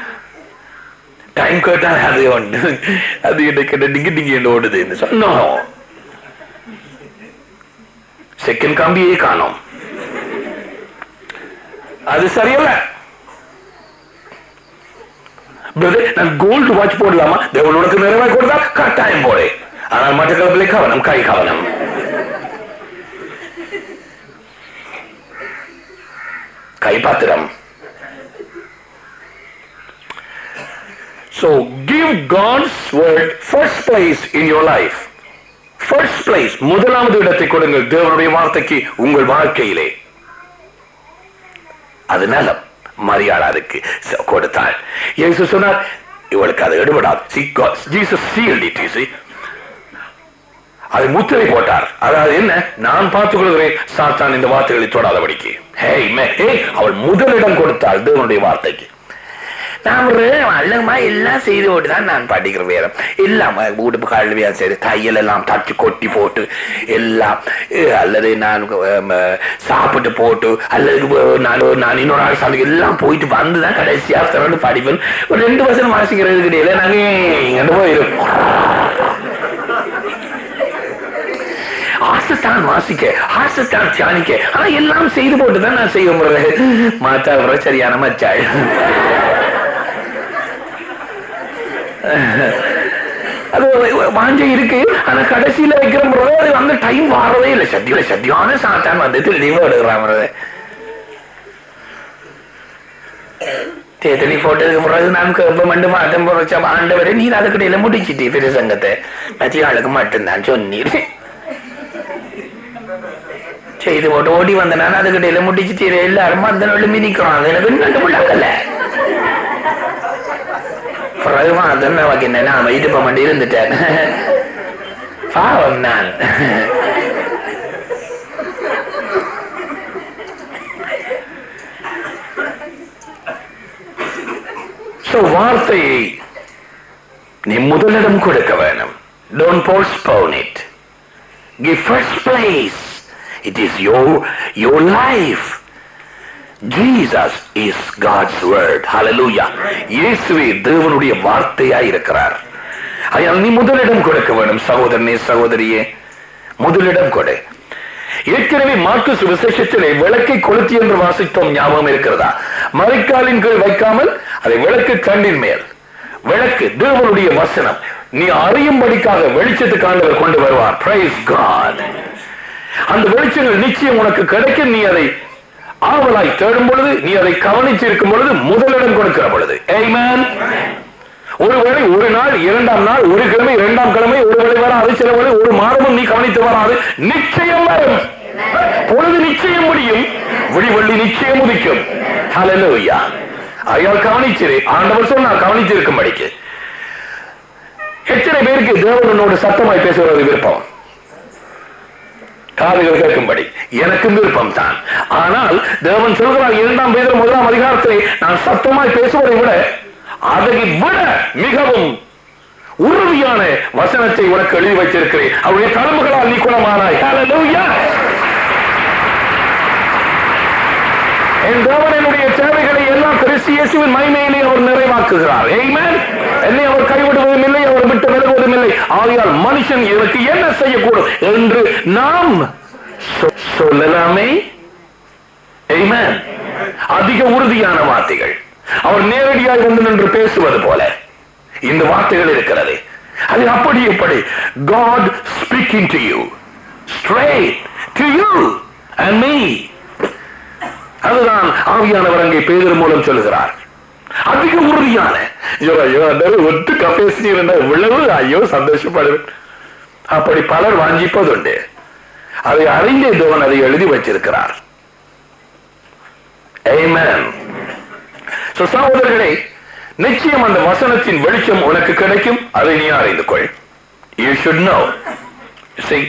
டைம் கேட்டா அது ஒன்று அது கிட்ட டிங்கி டிங்கி என்று ஓடுதுன்னு சொன்னோம் செகண்ட் கம்பியே காணோம் அது சரியல்ல பிரதர் நான் கோல்டு வாட்ச் போடலாமா தேவன் உனக்கு நிறைவாய் கொடுத்தா கட்டாயம் போடு ஆனால் மற்ற கலப்பிலே கவனம் கை கவனம் கைப்பாத்திரம் So give God's word first place in your life. First place முதலாவது இடத்தை கொடுங்கள் தேவனுடைய வார்த்தைக்கு உங்கள் வாழ்க்கையிலே அது நலம் மரியாதைக்கு ச- கொடுத்தாள் இயேசு சொன்னார் இவளுக்கு அது எடுபடாது See, God- Jesus sealed it, you see. அதை முத்திரை போட்டார் அதாவது என்ன நான் பார்த்துக் கொள்கிறேன் சாத்தான் இந்த வார்த்தைகளை தொடாதபடிக்கு ஹே ஹே அவள் முதலிடம் கொடுத்தாள் தேவனுடைய வார்த்தைக்கு நான் ஒரு அல்லமா எல்லாம் செய்து போட்டு தான் நான் படிக்கிற வேறம் எல்லாம் உடுப்பு கல்வியா சரி தையல் எல்லாம் தச்சு கொட்டி போட்டு எல்லாம் அஹ், அல்லது நான் அஹ், சாப்பிட்டு போட்டு அல்லது அஹ், நான் ஒரு- நான் இன்னொரு நாள் சமைக்க எல்லாம் போயிட்டு வந்து தான் கடைசியா தொடர்ந்து படிப்பேன் ஒரு ரெண்டு வருஷம் வாசிக்கிறதுக்கு இடையில நாங்க இங்க போயிருக்கோம் ஆசைத்தான் வாசிக்க ஆசைத்தான் தியானிக்க ஆனா எல்லாம் செய்து போட்டு தான் நான் செய்ய முடியல மாத்தா வர சரியான மச்சாள் அது வாஞ்ச இருக்கு ஆனா கடைசியில வைக்கிற முறை அது வந்து டைம் வாரதே இல்லை சத்தியில சத்தியான சாத்தான் வந்து தெளிவா எடுக்கிறான் முறை தேத்தனி போட்டதுக்கு பிறகு நான் கேப்ப மட்டும் பார்த்தேன் புறச்ச ஆண்டவரை நீர் அதுக்கிடையில முடிச்சிட்டே பெரிய சங்கத்தை மத்திய ஆளுக்கு மட்டும்தான் சொன்னீர் செய்து போட்டு ஓடி வந்த நான் அதுக்கிடையில முடிச்சிட்டே எல்லாரும் அந்த நொழுமி நிக்கிறோம் அது எனக்கு இன்னும் பிள்ளாங்கல்ல பிறகு அதன் நமக்கு என்ன நாம இடுப்ப மண்டி இருந்துட்டேன் பாவம் நான் So, வார்த்தையை நீ முதலிடம் கொடுக்க வேணும் don't postpone it give first place it is your your life Jesus is God's word hallelujah இயேசுவே தேவனுடைய வார்த்தையாய் இருக்கிறார் அதனால் நீ முதலிடம் கொடுக்க வேண்டும் சகோதரனே சகோதரியே முதலிடம் கொடு ஏற்கனவே மார்க்கு சுவிசேஷத்திலே விளக்கை கொளுத்தி என்று வாசித்தோம் ஞாபகம் இருக்கிறதா மறைக்காலின் கீழ் வைக்காமல் அதை விளக்கு கண்ணின் மேல் விளக்கு தேவனுடைய வசனம் நீ அறியும்படிக்காக வெளிச்சத்துக்கு ஆண்டவர் கொண்டு வருவார் பிரைஸ் காட் அந்த வெளிச்சங்கள் நிச்சயம் உனக்கு கிடைக்கும் நீ அதை ஆவலாய் தேடும் பொழுது நீ அதை கவனிச்சு இருக்கும் பொழுது முதலிடம் கொடுக்கிற பொழுது Amen. ஒருவேளை ஒரு நாள் இரண்டாம் நாள் ஒரு கிழமை இரண்டாம் கிழமை ஒருவேளை வராது சில வேளை ஒரு மாதமும் நீ கவனித்து வராது நிச்சயம் வரும் பொழுது நிச்சயம் முடியும் விடிவெள்ளி நிச்சயம் உதிக்கும் ஹalleluya ஐயால் கவனிச்சிரு ஆண்டவர் சொன்னா கவனிச்சிருக்கும்படிக்கு எத்தனை பேருக்கு தேவனோடு சத்தமாய் பேசுவது விருப்பம் காதுகள் கேட்கும்படி எனக்கும் விருப்பம் தான் ஆனால் தேவன் சொல்கிறார் இரண்டாம் பேதர் முதலாம் அதிகாரத்திலே நான் சத்தமாய் பேசுவதை விட அதை விட மிகவும் உறுதியான வசனத்தை உனக்கு எழுதி வைத்திருக்கிறேன் அவருடைய தழும்புகளால் நீ குணமானாய் Hallelujah. என் தேவன் என்னுடைய தேவைகளை எல்லாம் கிறிஸ்து இயேசுவின் மகிமையிலே அவர் நிறைவாக்குகிறார் Amen. என்னை அவர் கைவிடுவதும் இல்லை அவர் விட்டு விலகுவதும் இல்லை ஆகையால் மனுஷன் எனக்கு என்ன செய்யக்கூடும் என்று நாம் சொ- சொல்லலாமே Amen. அதிக உறுதியான வார்த்தைகள் அவர் நேரடியாக வந்து நின்று பேசுவது போல இந்த வார்த்தைகள் இருக்கிறது அது அப்படி எப்படி God speaking to you straight to you and me அதுதான் ஆவியானவர் அங்கே பேதர் மூலம் சொல்லுகிறார் அதிக உறுதியான ஐயோ ஐயோ அந்த ஒட்டுக்கா பேசினீர் இவ்வளவு ஐயோ சந்தோஷப்படுவேன் அப்படி பலர் வாஞ்சிப்பதுண்டு அதை அறிந்தே தேவன் அதை எழுதி வச்சிருக்கிறார் Amen. So, சகோதரர்களே நிச்சயம் அந்த வசனத்தின் வெளிச்சம் உனக்கு கிடைக்கும் அதை நீ அறிந்து கொள் யூ ஷுட் நோ see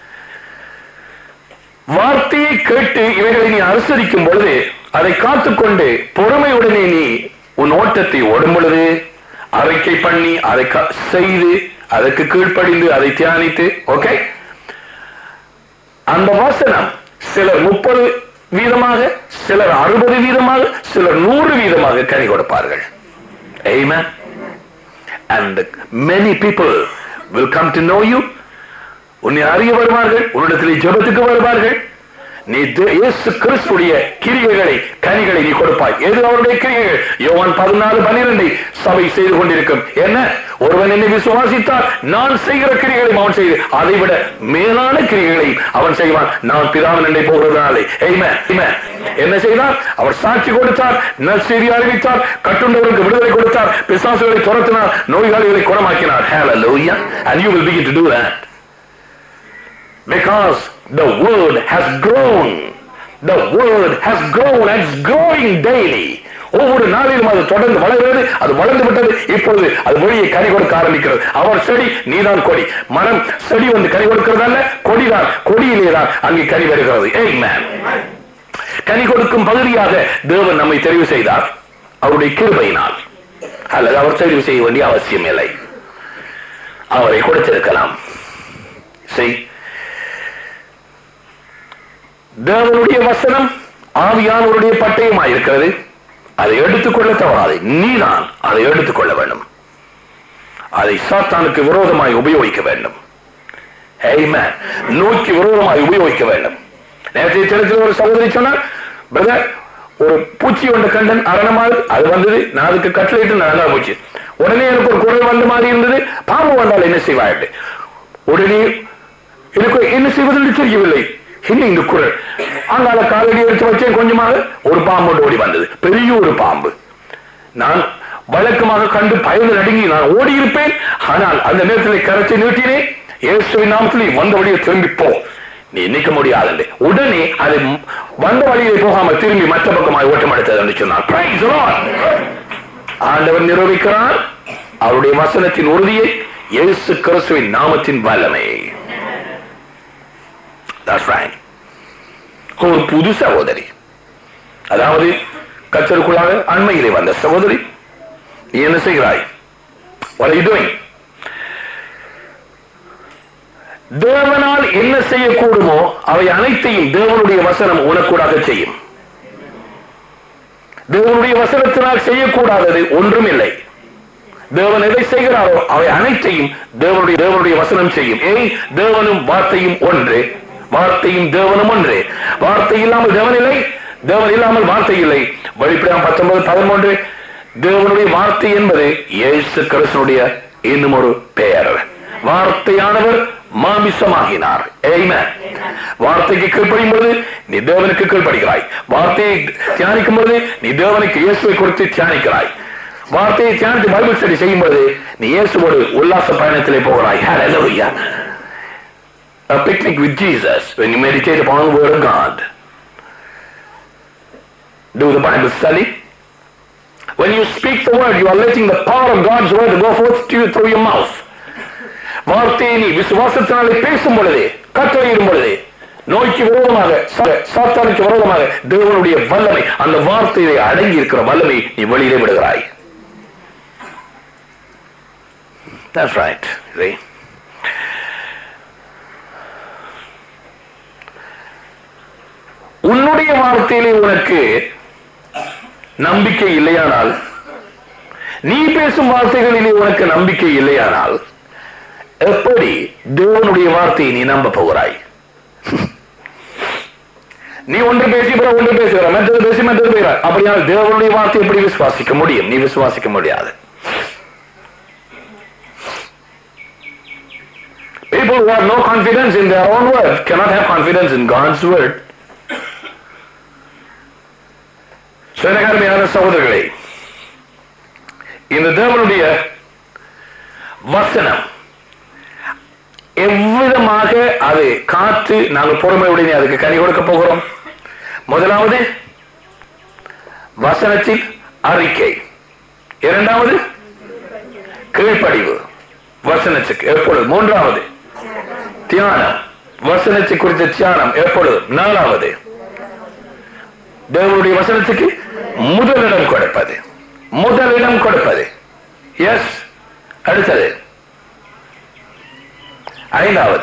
வார்த்தையை கேட்டு இவைகளை நீ அனுசரிக்கும் பொழுது அதை காத்துக்கொண்டு பொறுமையுடனே நீ உன் ஓட்டத்தை ஓடும் பொழுது அறிக்கை பண்ணி அதை க- செய்து அதற்கு கீழ்ப்படிந்து அதை தியானித்து ஓகே அந்த வசனம் சிலர் முப்பது வீதமாக சிலர் அறுபது வீதமாக சிலர் நூறு வீதமாக கனி கொடுப்பார்கள் Amen. And many people will come to know you உன்னை அறிய வருவார்கள் உன்னிடத்தில் ஜெபத்துக்கு வருவார்கள் நீ தே- இயேசு கிறிஸ்துடைய கிரியைகளை கனிகளை நீ கொடுப்பாய் எது அவருடைய கிரியைகள் யோவான் பதினாலு பன்னிரண்டை சபை செய்து கொண்டிருக்கும் என்ன ஒருவன் என்னை விசுவாசித்தால் நான் செய்கிற கிரியைகளை அவன் செய்து அதை விட மேலான கிரியைகளை அவன் செய்வான் நான் பிதாவின் என்னை போகிறதுனாலே Amen. Amen. என்ன செய்தார் அவர் சாட்சி கொடுத்தார் நற்செய்தி அறிவித்தார் கட்டுண்டவருக்கு விடுதலை கொடுத்தார் பிசாசுகளை துரத்தினார் நோயாளிகளை குணமாக்கினார் Hallelujah. and you will begin to do that because the word has grown the word has grown and it's growing daily ஒவ்வொரு நாளிலும் அது தொடர்ந்து வளர்கிறது அது வளர்ந்து விட்டது இப்பொழுது அது வழியை கனி கொடுக்க ஆரம்பிக்கிறது அவர் செடி நீதான் கொடி மரம் செடி வந்து கனி கொடுக்கிறது அல்ல கொடிதான் கொடியிலே தான் அங்கே கனி வருகிறது Amen. கனி கொடுக்கும் பகுதியாக தேவன் நம்மை தெரிவு செய்தார் அவருடைய கிருபையினால் அல்லது அவர் தெரிவு செய்ய வேண்டிய அவசியம் இல்லை அவரை கொடுத்திருக்கலாம் செய் தேவனுடைய வசனம் ஆவியானவருடைய பட்டயமாய் இருக்கிறது அதை எடுத்துக்கொள்ள தவறாது நீதான் அதை எடுத்துக்கொள்ள வேண்டும் அதை சாத்தானுக்கு விரோதமாய் உபயோகிக்க வேண்டும் Amen. நோக்கி விரோதமாய் உபயோகிக்க வேண்டும் நேற்றைய தினத்தில் ஒரு சகோதரி சொன்னார் பிரதர் ஒரு பூச்சி ஒன்று கண்டன் அரணமாறு அது வந்தது நான் அதுக்கு கட்டளையிட்டு நல்லா போச்சு உடனே எனக்கு ஒரு குரல் வந்த மாதிரி இருந்தது பாம்பு வந்தால் என்ன செய்வாய் உடனே எனக்கு என்ன செய்வதென்று தெரியவில்லை என்ன இந்த குரல் அங்கால காலடி எடுத்து வச்சேன் கொஞ்சமாக ஒரு பாம்பு ஓடி வந்தது பெரிய ஒரு பாம்பு நான் வழக்கமாக கண்டு பயந்து நடுங்கி நான் ஓடி இருப்பேன் ஆனால் அந்த நேரத்தில் கரத்தை நீட்டினேன் இயேசுவின் நாமத்தில் நீ வந்த வழியை திரும்பி போ நீ நிற்க முடியாது உடனே அது வந்த வழியை போகாம திரும்பி மற்ற பக்கமாய் ஓட்டம் எடுத்தது என்று சொன்னார் Praise the Lord. ஆண்டவர் நிரூபிக்கிறார் அவருடைய வசனத்தின் உறுதியை இயேசு கிறிஸ்துவின் நாமத்தின் வல்லமை That's right. ஒரு புது சகோதரி அதாவது கத்தருக்குள்ளாக அண்மையிலே வந்த சகோதரி நீ என்ன செய்கிறாய் What are you doing? தேவனால் என்ன செய்யக்கூடுமோ அவை அனைத்தையும் தேவனுடைய வசனம் உனக்கூடாக செய்யும் தேவனுடைய வசனத்தினால் செய்யக்கூடாதது ஒன்றும் இல்லை தேவன் எதை செய்கிறாரோ அவை அனைத்தையும் தேவனுடைய தேவனுடைய வசனம் செய்யும் ஏய் தேவனும் வார்த்தையும் ஒன்று வார்த்தையும் தேவனும் ஒன்று வார்த்தை இல்லாமல் தேவன் இல்லை தேவன் இல்லாமல் வார்த்தை இல்லை வெளிப்படம் பத்தொன்பது பதிமூன்று தேவனுடைய வார்த்தை என்பது இயேசு கிறிஸ்துடைய இன்னும் ஒரு பெயர் வார்த்தையானவர் மாமிசமாகினார் Amen. வார்த்தைக்கு கீழ்ப்படியும் பொழுது நீ தேவனுக்கு கீழ்ப்படுகிறாய் வார்த்தையை தியானிக்கும் பொழுது நீ தேவனுக்கு இயேசுவை கொடுத்து தியானிக்கிறாய் வார்த்தையை தியானித்து பைபிள் ஸ்டடி செய்யும் பொழுது நீ இயேசுவோடு உல்லாச பயணத்திலே போகிறாய் Hallelujah. a picnic with Jesus when you meditate upon the Word of God. Do the Bible study. When you speak the Word, you are letting the power of God's Word go forth to you through your mouth. வார்த்தையை நீ விசுவாசத்தினாலே பேசும் பொழுதே கட்டளையிடும் பொழுதே நோய்க்கு விரோதமாக சா- சாத்தானுக்கு விரோதமாக தேவனுடைய வல்லமை அந்த வார்த்தையிலே அடங்கி இருக்கிற வல்லமை நீ வெளியிலே விடுகிறாய் That's right. See? உன்னுடைய வார்த்தையிலே உனக்கு நம்பிக்கை இல்லையானால் நீ பேசும் வார்த்தைகளிலே உனக்கு நம்பிக்கை இல்லையானால் எப்படி தேவனுடைய வார்த்தையை நீ நம்ப போகிறாய் நீ ஒன்று பேசி பிற ஒன்று பேசுகிற மற்றது பேசி மற்றது பேசுகிறார் அப்படியால் தேவனுடைய வார்த்தை எப்படி விசுவாசிக்க முடியும் நீ விசுவாசிக்க முடியாது People who have no confidence in their own word cannot have confidence in God's word. So, எனக்கு அருமையான சகோதரர்களே இந்த தேவனுடைய வசனம் எவ்விதமாக அது காத்து நாங்கள் பொறுமையுடனே அதுக்கு கனி கொடுக்க போகிறோம் முதலாவது வசனத்தின் அறிக்கை இரண்டாவது கீழ்ப்படிவு வசனத்துக்கு எப்பொழுது மூன்றாவது தியானம் வசனத்தை குறித்த தியானம் எப்பொழுது நாலாவது தேவனுடைய வசனத்துக்கு முதலிடம் கொடுப்பது முதலிடம் கொடுப்பது எஸ் அடுத்தது ஐந்தாவது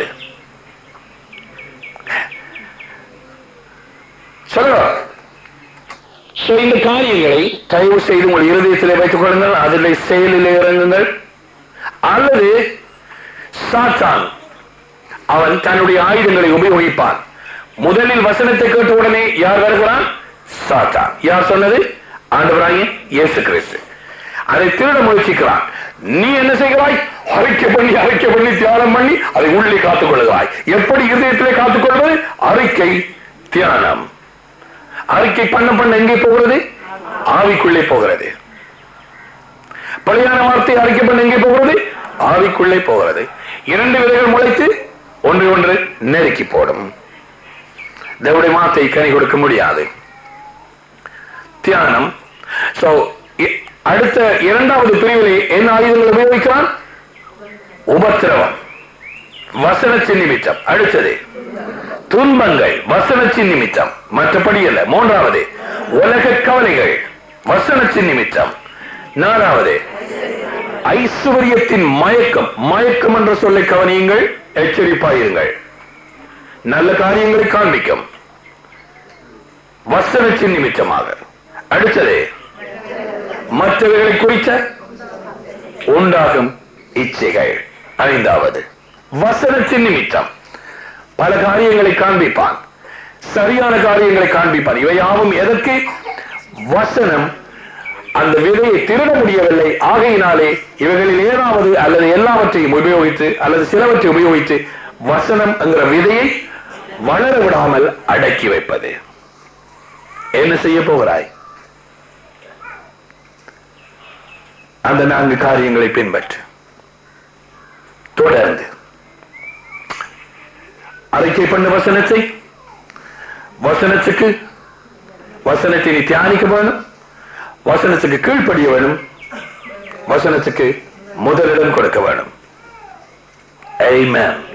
சொல்லுங்க So, இந்த காரியங்களை தயவு செய்து உங்கள் இருதயத்திலே வைத்துக் கொள்ளுங்கள் அதில் செயலிலே இறங்குங்கள் அல்லது சாத்தான் அவன் தன்னுடைய ஆயுதங்களை உபயோகிப்பான் முதலில் வசனத்தை கேட்ட உடனே யார் வருகிறான் சாத்தான் யார் சொன்னது ஆண்டவராகிய இயேசு கிறிஸ்து அதை திருட முயற்சிக்கிறான் நீ என்ன செய்கிறாய் அறிக்கை பண்ணி அறிக்கை பண்ணி தியானம் பண்ணி அதை உள்ளே காத்துக் கொள்கிறாய் எப்படி இதயத்திலே காத்துக் கொள்வது அறிக்கை தியானம் அறிக்கை பண்ண பண்ண எங்கே போகிறது ஆவிக்குள்ளே போகிறது பழையான வார்த்தை அறிக்கை பண்ண எங்கே போகிறது ஆவிக்குள்ளே போகிறது இரண்டு விதைகள் முளைத்து ஒன்று ஒன்று நெருக்கி போடும் தேவடைய வார்த்தை கனி கொடுக்க முடியாது தியானம் சோ அடுத்த இரண்டாவது பிரிவிலே என்ன ஆயுதங்கள் உபயோகிக்கிறான் உபத்திரவம் வசனத்தின் நிமித்தம் அடுத்தது துன்பங்கள் வசனத்தின் நிமித்தம் மற்றபடி அல்ல மூன்றாவது உலக கவலைகள் வசனத்தின் நிமித்தம் நாலாவது ஐஸ்வர்யத்தின் மயக்கம் மயக்கம் என்ற சொல்லை கவனியுங்கள் எச்சரிப்பாயிருங்கள் நல்ல காரியங்களை காண்பிக்கும் வசனத்தின் நிமித்தமாக அடுத்தது மற்றவர்களை குறித்த உண்டாகும் இச்சைகள் ஐந்தாவது வசனத்தின் நிமித்தம் பல காரியங்களை காண்பிப்பான் சரியான காரியங்களை காண்பிப்பான் இவையாவும் எதற்கு வசனம் அந்த விதையை திருட முடியவில்லை ஆகையினாலே இவைகளில் ஏதாவது அல்லது எல்லாவற்றையும் உபயோகித்து அல்லது சிலவற்றை உபயோகித்து வசனம் என்கிற விதையை வளர விடாமல் அடக்கி வைப்பது என்ன செய்ய போகிறாய் அந்த நான்கு காரியங்களை பின்பற்று தொடர்ந்து அறிக்கை பண்ண வசனத்தை வசனத்துக்கு வசனத்தை நீ தியானிக்க வேணும் வசனத்துக்கு கீழ்ப்படிய வேணும் வசனத்துக்கு முதலிடம் கொடுக்க வேணும் Amen.